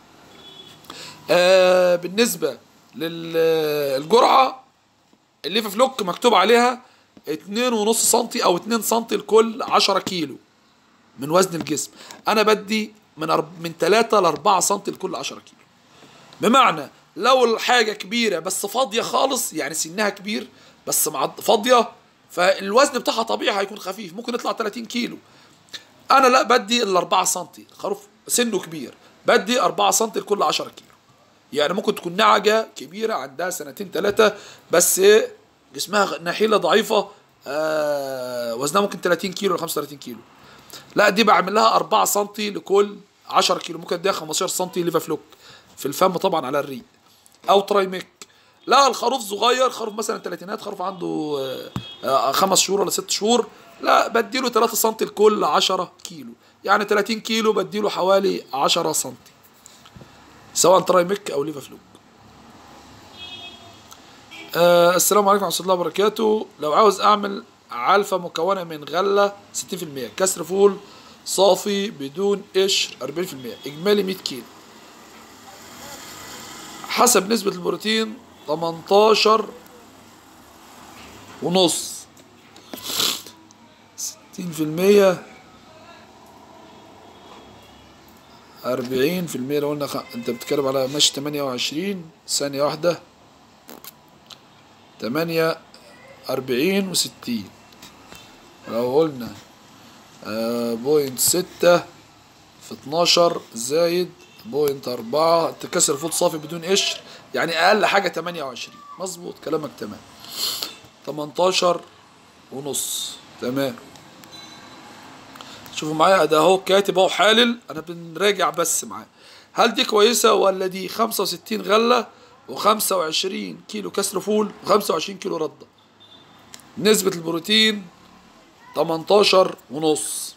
آه بالنسبه للجرعه الليفا فلوك مكتوب عليها اتنين ونص سنتي او اتنين سنتي لكل عشرة كيلو من وزن الجسم انا بدي من أرب... من تلاتة لاربعة سنتي لكل عشرة كيلو بمعنى لو الحاجة كبيرة بس فاضية خالص يعني سنها كبير بس مع فاضية فالوزن بتاعها طبيعي هيكون خفيف ممكن يطلع 30 كيلو انا لا بدي ال 4 سنتي الخروف سنه كبير بدي 4 سنتي لكل 10 كيلو يعني ممكن تكون نعجة كبيرة عندها سنتين ثلاثة بس جسمها نحيله ضعيفه آه وزنها ممكن 30 كيلو ل 35 كيلو لا دي بعمل لها 4 سم لكل 10 كيلو ممكن اديها 15 سم ليفا فلوك في الفم طبعا على الريق او ترايميك لا الخروف صغير خروف مثلا ثلاثينات خروف عنده آه خمس شهور ولا ست شهور لا بديله 3 سم لكل 10 كيلو يعني 30 كيلو بديله حوالي 10 سم سواء ترايميك او ليفا فلوك آه السلام عليكم ورحمة الله وبركاته لو عاوز أعمل علفة مكونة من غلة 60% كسر فول صافي بدون قشر 40% إجمالي 100 كيلو حسب نسبة البروتين 18 ونص 60% 40% لو قلنا خ... انت بتتكلم على ماشي 28 ثانية واحدة تمانية أربعين وستين لو قلنا آه بوينت ستة في اتناشر زايد بوينت أربعة تكسر فوت صافي بدون قشر يعني أقل حاجة تمانية وعشرين مظبوط كلامك تمام تمنتاشر ونص تمام شوفوا معايا ده اهو كاتب اهو حالل انا بنراجع بس معاه هل دي كويسة ولا دي خمسة وستين غلة وخمسة وعشرين كيلو كسر فول وخمسة وعشرين كيلو ردة نسبة البروتين تمنتاشر ونص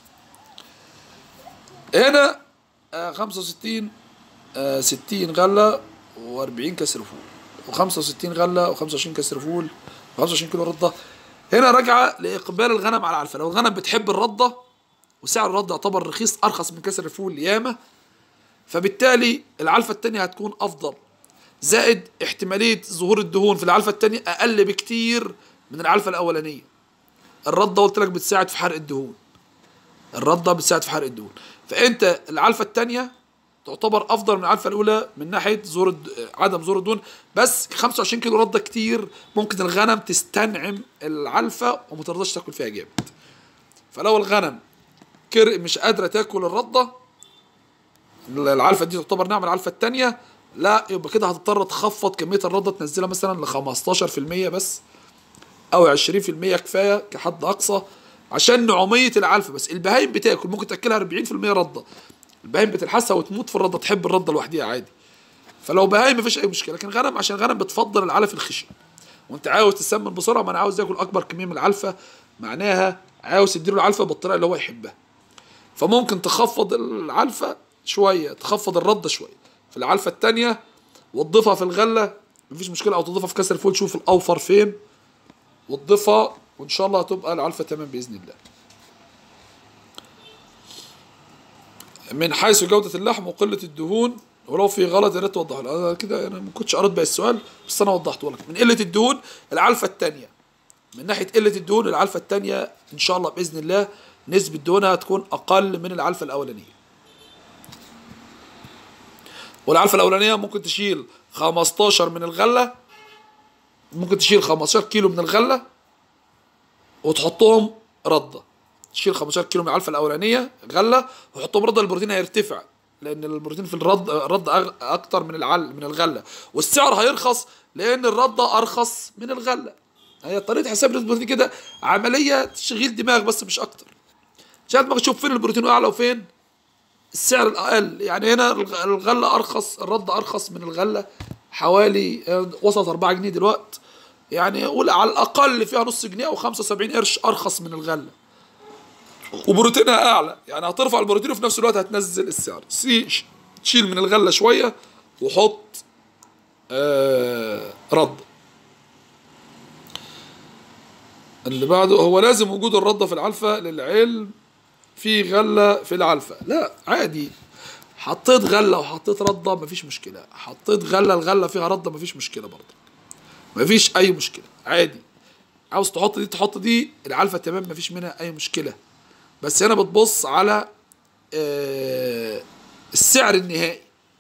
هنا خمسة وستين ستين غلة وأربعين كسر فول وخمسة وستين غلة وخمسة وعشرين كسر فول وخمسة وعشرين كيلو ردة هنا راجعة لإقبال الغنم على العلفة لو الغنم بتحب الردة وسعر الردة يعتبر رخيص أرخص من كسر الفول ياما فبالتالي العلفة التانية هتكون أفضل زائد احتمالية ظهور الدهون في العلفة التانية أقل بكتير من العلفة الأولانية الردة قلت لك بتساعد في حرق الدهون الردة بتساعد في حرق الدهون فأنت العلفة التانية تعتبر أفضل من العلفة الأولى من ناحية ظهور الد... عدم ظهور الدهون بس 25 كيلو ردة كتير ممكن الغنم تستنعم العلفة وما ترضاش تاكل فيها جامد فلو الغنم كر مش قادرة تاكل الردة العلفة دي تعتبر نعمة العلفة التانية لا يبقى كده هتضطر تخفض كميه الرده تنزلها مثلا ل 15% بس او 20% كفايه كحد اقصى عشان نعوميه العلفه بس البهايم بتاكل ممكن تاكلها 40% رده البهايم بتلحسها وتموت في الرده تحب الرده لوحديها عادي فلو بهايم مفيش اي مشكله لكن غنم عشان غنم بتفضل العلف الخشن وانت عاوز تسمن بسرعه ما انا عاوز ياكل اكبر كميه من العلفه معناها عاوز تديله العلفه بالطريقه اللي هو يحبها فممكن تخفض العلفه شويه تخفض الرده شويه في العلفه الثانيه وتضيفها في الغله مفيش مشكله او تضيفها في كسر الفول شوف الاوفر فين وتضيفها وان شاء الله هتبقى العلفه تمام باذن الله من حيث جودة اللحم وقلة الدهون ولو في غلط يا ريت توضح لي انا كده انا ما كنتش قريت بقى السؤال بس انا وضحته لك من قلة الدهون العلفة الثانية من ناحية قلة الدهون العلفة الثانية ان شاء الله باذن الله نسبة دهونها هتكون اقل من العلفة الاولانية والعلفة الاولانية ممكن تشيل 15 من الغلة ممكن تشيل 15 كيلو من الغلة وتحطهم ردة تشيل 15 كيلو من العلفة الأولانية غلة وحطهم ردة البروتين هيرتفع لأن البروتين في الرد رد أغ- أكتر من العل من الغلة والسعر هيرخص لأن الردة أرخص من الغلة هي طريقة حساب نسبة البروتين كده عملية تشغيل دماغ بس مش أكتر عشان دماغك تشوف فين البروتين أعلى وفين السعر الأقل يعني هنا الغ- الغلة أرخص الردة أرخص من الغلة حوالي آه، وصلت 4 جنيه دلوقتي يعني قول على الأقل فيها نص جنيه أو 75 قرش أرخص من الغلة وبروتينها اعلى يعني هترفع البروتين وفي نفس الوقت هتنزل السعر سي- ش- تشيل من الغله شويه وحط آه رد اللي بعده هو لازم وجود الردة في العلفة للعلم في غلة في العلفة لا عادي حطيت غلة وحطيت ردة مفيش مشكلة حطيت غلة الغلة فيها ردة مفيش مشكلة برضه مفيش أي مشكلة عادي عاوز تحط دي تحط دي العلفة تمام مفيش منها أي مشكلة بس هنا بتبص على آه، السعر النهائي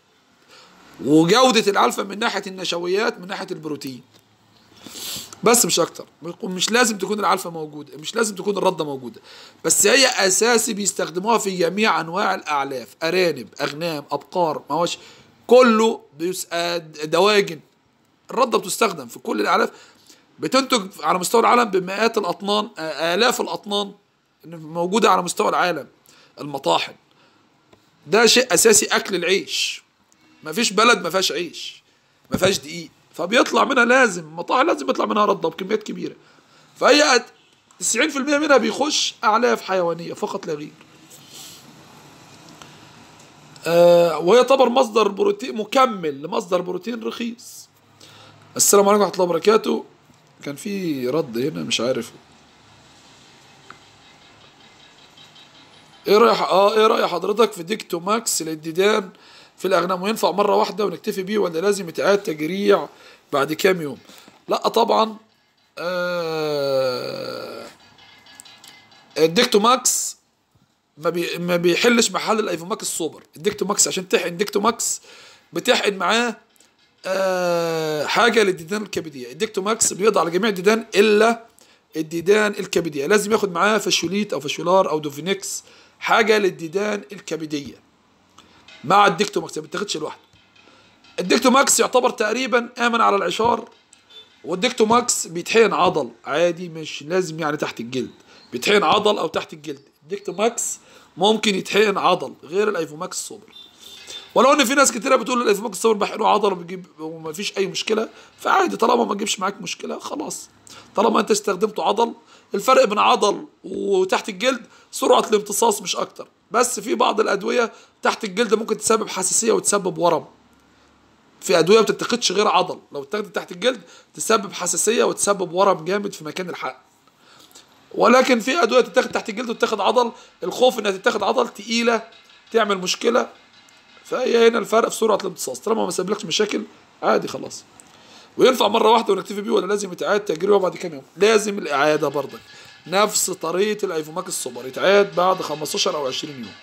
وجودة العلفة من ناحية النشويات من ناحية البروتين بس مش اكتر مش لازم تكون العلفة موجودة مش لازم تكون الردة موجودة بس هي اساسي بيستخدموها في جميع انواع الاعلاف ارانب اغنام ابقار مواشي كله بيس... آه، دواجن الردة بتستخدم في كل الاعلاف بتنتج على مستوى العالم بمئات الاطنان آه، الاف الاطنان موجودة على مستوى العالم المطاحن ده شيء اساسي اكل العيش مفيش بلد ما فيهاش عيش ما فيهاش دقيق فبيطلع منها لازم مطاعم لازم يطلع منها رده بكميات كبيره فهي 90% منها بيخش اعلاف حيوانيه فقط لا غير آه وهي تعتبر مصدر بروتين مكمل لمصدر بروتين رخيص السلام عليكم ورحمه الله وبركاته كان في رد هنا مش عارف ايه راي اه ايه راي حضرتك في ديكتو ماكس للديدان في الاغنام وينفع مره واحده ونكتفي بيه ولا لازم يتعاد تجريع بعد كام يوم لا طبعا آه الديكتو ماكس ما, بي ما بيحلش محل الايفوماكس السوبر الديكتو ماكس عشان تحقن ديكتو ماكس بتحقن معاه آه حاجه للديدان الكبديه الديكتو ماكس بيقضي على جميع الديدان الا الديدان الكبديه لازم ياخد معاه فاشوليت او فاشولار او دوفينكس حاجه للديدان الكبديه مع الديكتوماكس ما بتاخدش لوحده الديكتوماكس يعتبر تقريبا امن على العشار والديكتوماكس بيتحقن عضل عادي مش لازم يعني تحت الجلد بيتحقن عضل او تحت الجلد الديكتوماكس ممكن يتحقن عضل غير الايفوماكس السوبر ولو ان في ناس كتيره بتقول الايفوماكس السوبر بحقنه عضل وبيجيب ومفيش اي مشكله فعادي طالما ما تجيبش معاك مشكله خلاص طالما انت استخدمته عضل الفرق بين عضل وتحت الجلد سرعه الامتصاص مش اكتر بس في بعض الادويه تحت الجلد ممكن تسبب حساسيه وتسبب ورم في ادويه ما بتتاخدش غير عضل لو اتاخدت تحت الجلد تسبب حساسيه وتسبب ورم جامد في مكان الحقن ولكن في ادويه تتاخد تحت الجلد وتتاخد عضل الخوف انها تتاخد عضل تقيله تعمل مشكله فهي هنا الفرق في سرعه الامتصاص طالما ما سببلكش مشاكل عادي خلاص وينفع مره واحده ونكتفي بيه ولا لازم يتعاد تجربه بعد كام يوم لازم الاعاده برضك نفس طريقه الايفوماك السوبر يتعاد بعد 15 او 20 يوم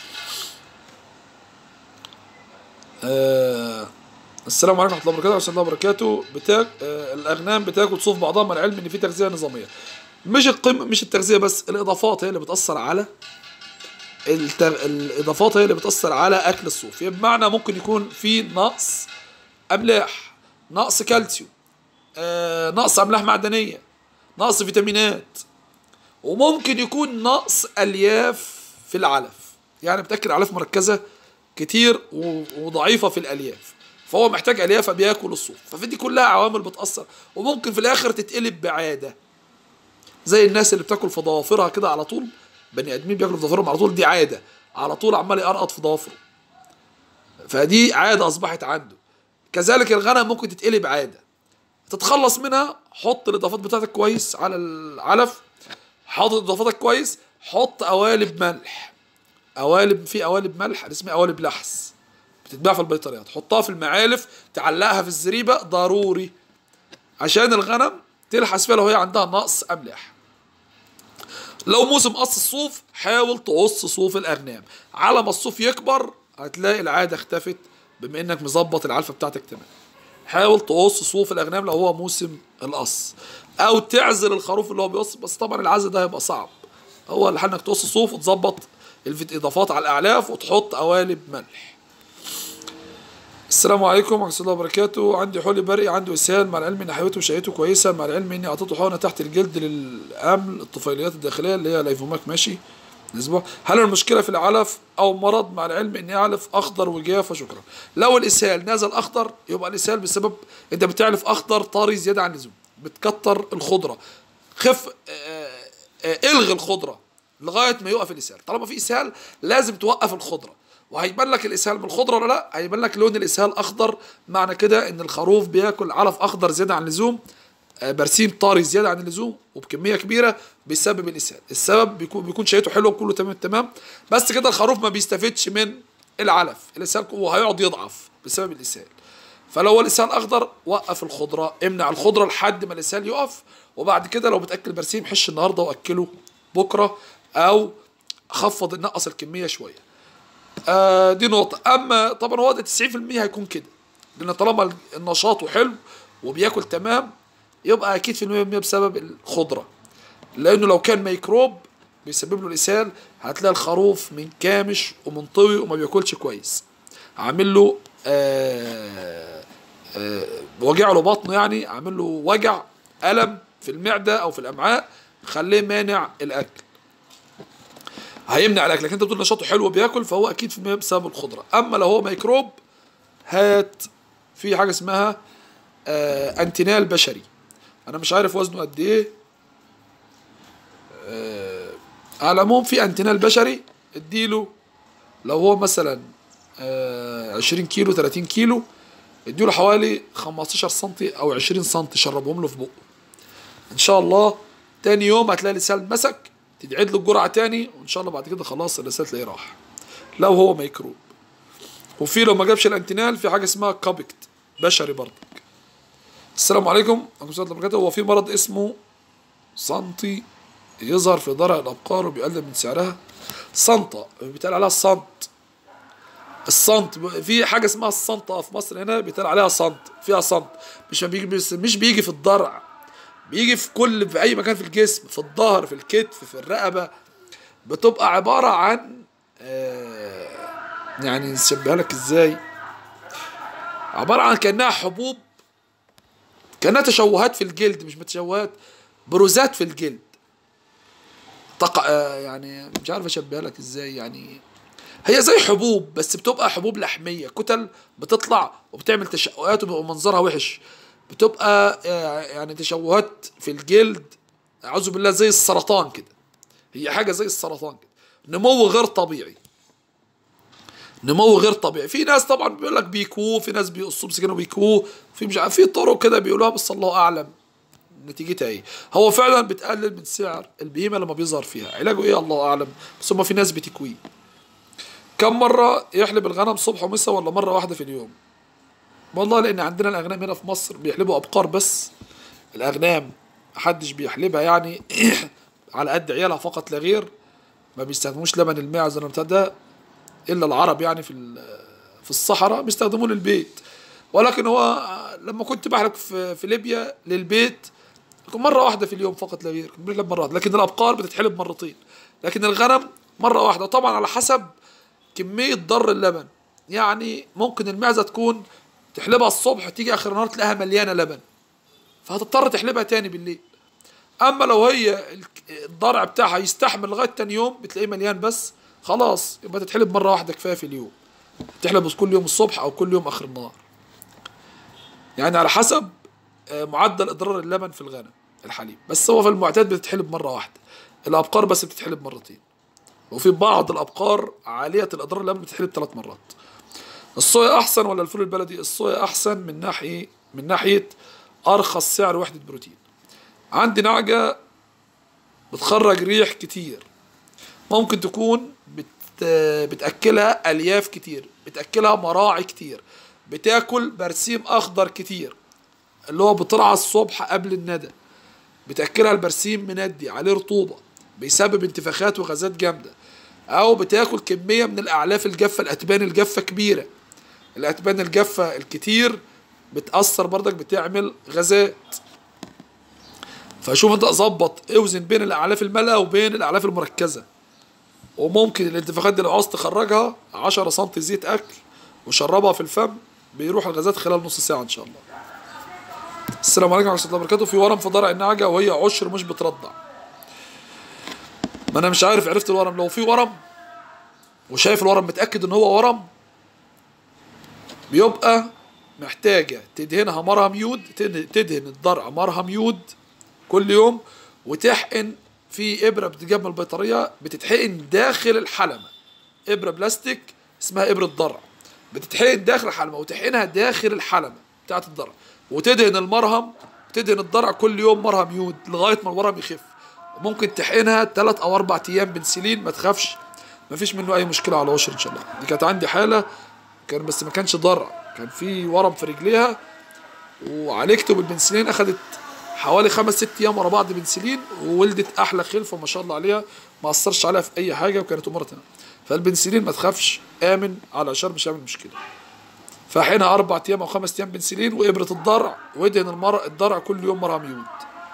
آه السلام عليكم ورحمه الله وبركاته ورحمه الله وبركاته بتاك آه الاغنام بتاكل صوف بعضها مع العلم ان في تغذيه نظاميه مش القيم مش التغذيه بس الاضافات هي اللي بتاثر على التغ... الاضافات هي اللي بتاثر على اكل الصوف يعني بمعنى ممكن يكون في نقص املاح نقص كالسيوم آه نقص املاح معدنيه نقص فيتامينات وممكن يكون نقص الياف في العلف يعني بتاكل علف مركزه كتير و- وضعيفه في الالياف فهو محتاج الياف فبياكل الصوف ففي دي كلها عوامل بتاثر وممكن في الاخر تتقلب بعاده زي الناس اللي بتاكل في ضوافرها كده على طول بني ادمين بياكلوا في ضوافرهم على طول دي عاده على طول عمال يقرقط في ضوافره فدي عاده اصبحت عنده كذلك الغنم ممكن تتقلب عاده تتخلص منها حط الاضافات بتاعتك كويس على العلف حاطط اضافاتك كويس حط قوالب ملح قوالب في قوالب ملح اسمها قوالب لحس بتتباع في البيطريات حطها في المعالف تعلقها في الزريبه ضروري عشان الغنم تلحس فيها لو هي عندها نقص املاح لو موسم قص الصوف حاول تقص صوف الاغنام على ما الصوف يكبر هتلاقي العاده اختفت بما انك مظبط العلفه بتاعتك تمام حاول تقص صوف الاغنام لو هو موسم القص او تعزل الخروف اللي هو بيقص بس طبعا العزل ده هيبقى صعب هو الحل انك تقص صوف وتظبط الاضافات على الاعلاف وتحط قوالب ملح السلام عليكم ورحمه الله وبركاته عندي حولي بري عنده اسهال مع العلم ان حيوته وشهيته كويسه مع العلم اني اعطيته حقنه تحت الجلد للامل الطفيليات الداخليه اللي هي لايفوماك ماشي الاسبوع هل المشكله في العلف او مرض مع العلم اني اعلف اخضر وجاف وشكرا لو الاسهال نزل اخضر يبقى الاسهال بسبب انت بتعلف اخضر طري زياده عن اللزوم بتكتر الخضره خف آه، آه، الغي الخضره لغايه ما يوقف الاسهال طالما في اسهال لازم توقف الخضره وهيبان لك الاسهال من الخضره ولا لا هيبان لك لون الاسهال اخضر معنى كده ان الخروف بياكل علف اخضر زياده عن اللزوم آه، برسيم طاري زياده عن اللزوم وبكميه كبيره بيسبب الاسهال السبب بيكون بيكون شهيته حلوه وكله تمام تمام بس كده الخروف ما بيستفدش من العلف الاسهال وهيقعد يضعف بسبب الاسهال فلو الاسهال اخضر وقف الخضره امنع الخضره لحد ما الاسهال يقف وبعد كده لو بتاكل برسيم حش النهارده واكله بكره او خفض نقص الكميه شويه آه دي نقطه اما طبعا هو ده 90% هيكون كده لان طالما النشاط حلو وبياكل تمام يبقى اكيد في المية بسبب الخضره لانه لو كان ميكروب بيسبب له الاسهال هتلاقي الخروف منكامش ومنطوي وما بياكلش كويس عامل له آه آه وجع له بطنه يعني عامل له وجع الم في المعده او في الامعاء خليه مانع الاكل هيمنع الاكل لكن انت بتقول نشاطه حلو بياكل فهو اكيد في المية بسبب الخضره اما لو هو ميكروب هات في حاجه اسمها آه انتينال بشري انا مش عارف وزنه قد ايه آه على العموم في انتينال بشري اديله لو هو مثلا آه 20 كيلو 30 كيلو اديله حوالي 15 سم او 20 سم شربهم له في بقه ان شاء الله تاني يوم هتلاقي اللسان مسك تدعيد له الجرعه تاني وان شاء الله بعد كده خلاص اللسان تلاقيه راح لو هو ميكروب وفي لو ما جابش الانتينال في حاجه اسمها كابكت بشري برضك السلام عليكم ورحمه الله وبركاته هو في مرض اسمه صنطي يظهر في ضرع الابقار وبيقلل من سعرها صنطه بيتقال عليها الصنط الصنط في حاجه اسمها الصنطه في مصر هنا بيتقال عليها صنط فيها صنط مش بيجي مش بيجي في الضرع بيجي في كل في اي مكان في الجسم في الظهر في الكتف في الرقبه بتبقى عباره عن آه يعني نشبهها لك ازاي عباره عن كانها حبوب كانها تشوهات في الجلد مش تشوهات بروزات في الجلد تقع آه يعني مش عارف اشبهها لك ازاي يعني هي زي حبوب بس بتبقى حبوب لحميه كتل بتطلع وبتعمل تشققات وبيبقى منظرها وحش بتبقى يعني تشوهات في الجلد اعوذ بالله زي السرطان كده هي حاجه زي السرطان كده نمو غير طبيعي نمو غير طبيعي في ناس طبعا بيقول لك بيكوه في ناس بيقصوا بسكينه وبيكوه في مش عارف في طرق كده بيقولوها بس الله اعلم نتيجتها ايه هو فعلا بتقلل من سعر البهيمه لما بيظهر فيها علاجه ايه الله اعلم بس هم في ناس بتكويه كم مره يحلب الغنم صبح ومساء ولا مره واحده في اليوم والله لان عندنا الاغنام هنا في مصر بيحلبوا ابقار بس الاغنام محدش بيحلبها يعني على قد عيالها فقط لا غير ما بيستخدموش لبن الماعز ولا بتاع ده الا العرب يعني في في الصحراء بيستخدموه للبيت ولكن هو لما كنت بحلب في, في ليبيا للبيت مرة واحدة في اليوم فقط لا غير بنحلب مرات لكن الأبقار بتتحلب مرتين لكن الغنم مرة واحدة طبعا على حسب كمية ضر اللبن يعني ممكن المعزة تكون تحلبها الصبح تيجي اخر النهار تلاقيها مليانه لبن فهتضطر تحلبها تاني بالليل اما لو هي الضرع بتاعها يستحمل لغايه تاني يوم بتلاقيه مليان بس خلاص يبقى تتحلب مره واحده كفايه في اليوم تحلب كل يوم الصبح او كل يوم اخر النهار يعني على حسب آه، معدل اضرار اللبن في الغنم الحليب بس هو في المعتاد بتتحلب مره واحده الابقار بس بتتحلب مرتين وفي بعض الابقار عاليه الاضرار اللبن بتتحلب ثلاث مرات الصويا احسن ولا الفول البلدي الصويا احسن من ناحيه من ناحيه ارخص سعر وحده بروتين عندي نعجه بتخرج ريح كتير ممكن تكون بت... بتاكلها الياف كتير بتاكلها مراعي كتير بتاكل برسيم اخضر كتير اللي هو بترعى الصبح قبل الندى بتاكلها البرسيم مندي عليه رطوبه بيسبب انتفاخات وغازات جامده او بتاكل كميه من الاعلاف الجافه الاتبان الجافه كبيره الاتبان الجافه الكتير بتاثر برضك بتعمل غازات فشوف انت اظبط اوزن بين الاعلاف المالئه وبين الاعلاف المركزه وممكن الانتفاخات دي لو عاوز تخرجها 10 سم زيت اكل وشربها في الفم بيروح الغازات خلال نص ساعه ان شاء الله السلام عليكم ورحمه الله وبركاته في ورم في ضرع النعجه وهي عشر مش بترضع ما انا مش عارف عرفت الورم لو في ورم وشايف الورم متاكد ان هو ورم بيبقى محتاجه تدهنها مرهم يود تدهن تدهن الضرع مرهم يود كل يوم وتحقن في ابره بتتجاب من البيطريه بتتحقن داخل الحلمه ابره بلاستيك اسمها ابره ضرع بتتحقن داخل الحلمه وتحقنها داخل الحلمه بتاعت الضرع وتدهن المرهم تدهن الضرع كل يوم مرهم يود لغايه ما الورم يخف ممكن تحقنها ثلاث او اربع ايام بنسلين ما تخافش ما فيش منه اي مشكله على وشر ان شاء الله دي كانت عندي حاله كان بس ما كانش ضرع كان في ورم في رجليها وعالجته بالبنسلين اخدت حوالي خمس ست ايام ورا بعض بنسلين وولدت احلى خلفه ما شاء الله عليها ما اثرش عليها في اي حاجه وكانت امورها تمام فالبنسلين ما تخافش امن على عشان مش هيعمل مشكله فحينها اربع ايام او خمس ايام بنسلين وابره الضرع وادهن المر... الضرع كل يوم مرهم يود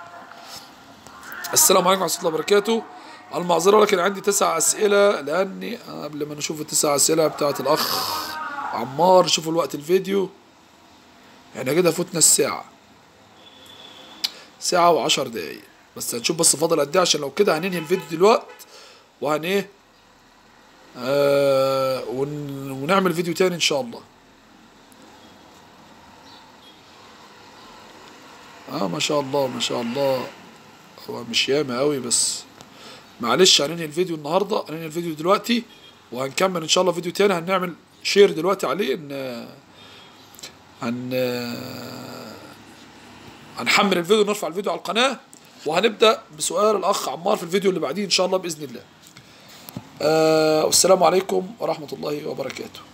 السلام عليكم ورحمه الله وبركاته المعذره لكن عندي تسع اسئله لاني قبل ما نشوف التسع اسئله بتاعت الاخ عمار شوفوا الوقت الفيديو احنا كده فوتنا الساعه ساعة وعشر دقايق بس هنشوف بس فاضل قد ايه عشان لو كده هننهي الفيديو دلوقت وهن ايه آه ون... ونعمل فيديو تاني ان شاء الله اه ما شاء الله ما شاء الله هو مش ياما قوي بس معلش هننهي الفيديو النهارده هننهي الفيديو دلوقتي وهنكمل ان شاء الله فيديو تاني هنعمل شير دلوقتي عليه ان هن هنحمل الفيديو نرفع الفيديو على القناه وهنبدا بسؤال الاخ عمار في الفيديو اللي بعديه ان شاء الله باذن الله آه والسلام عليكم ورحمه الله وبركاته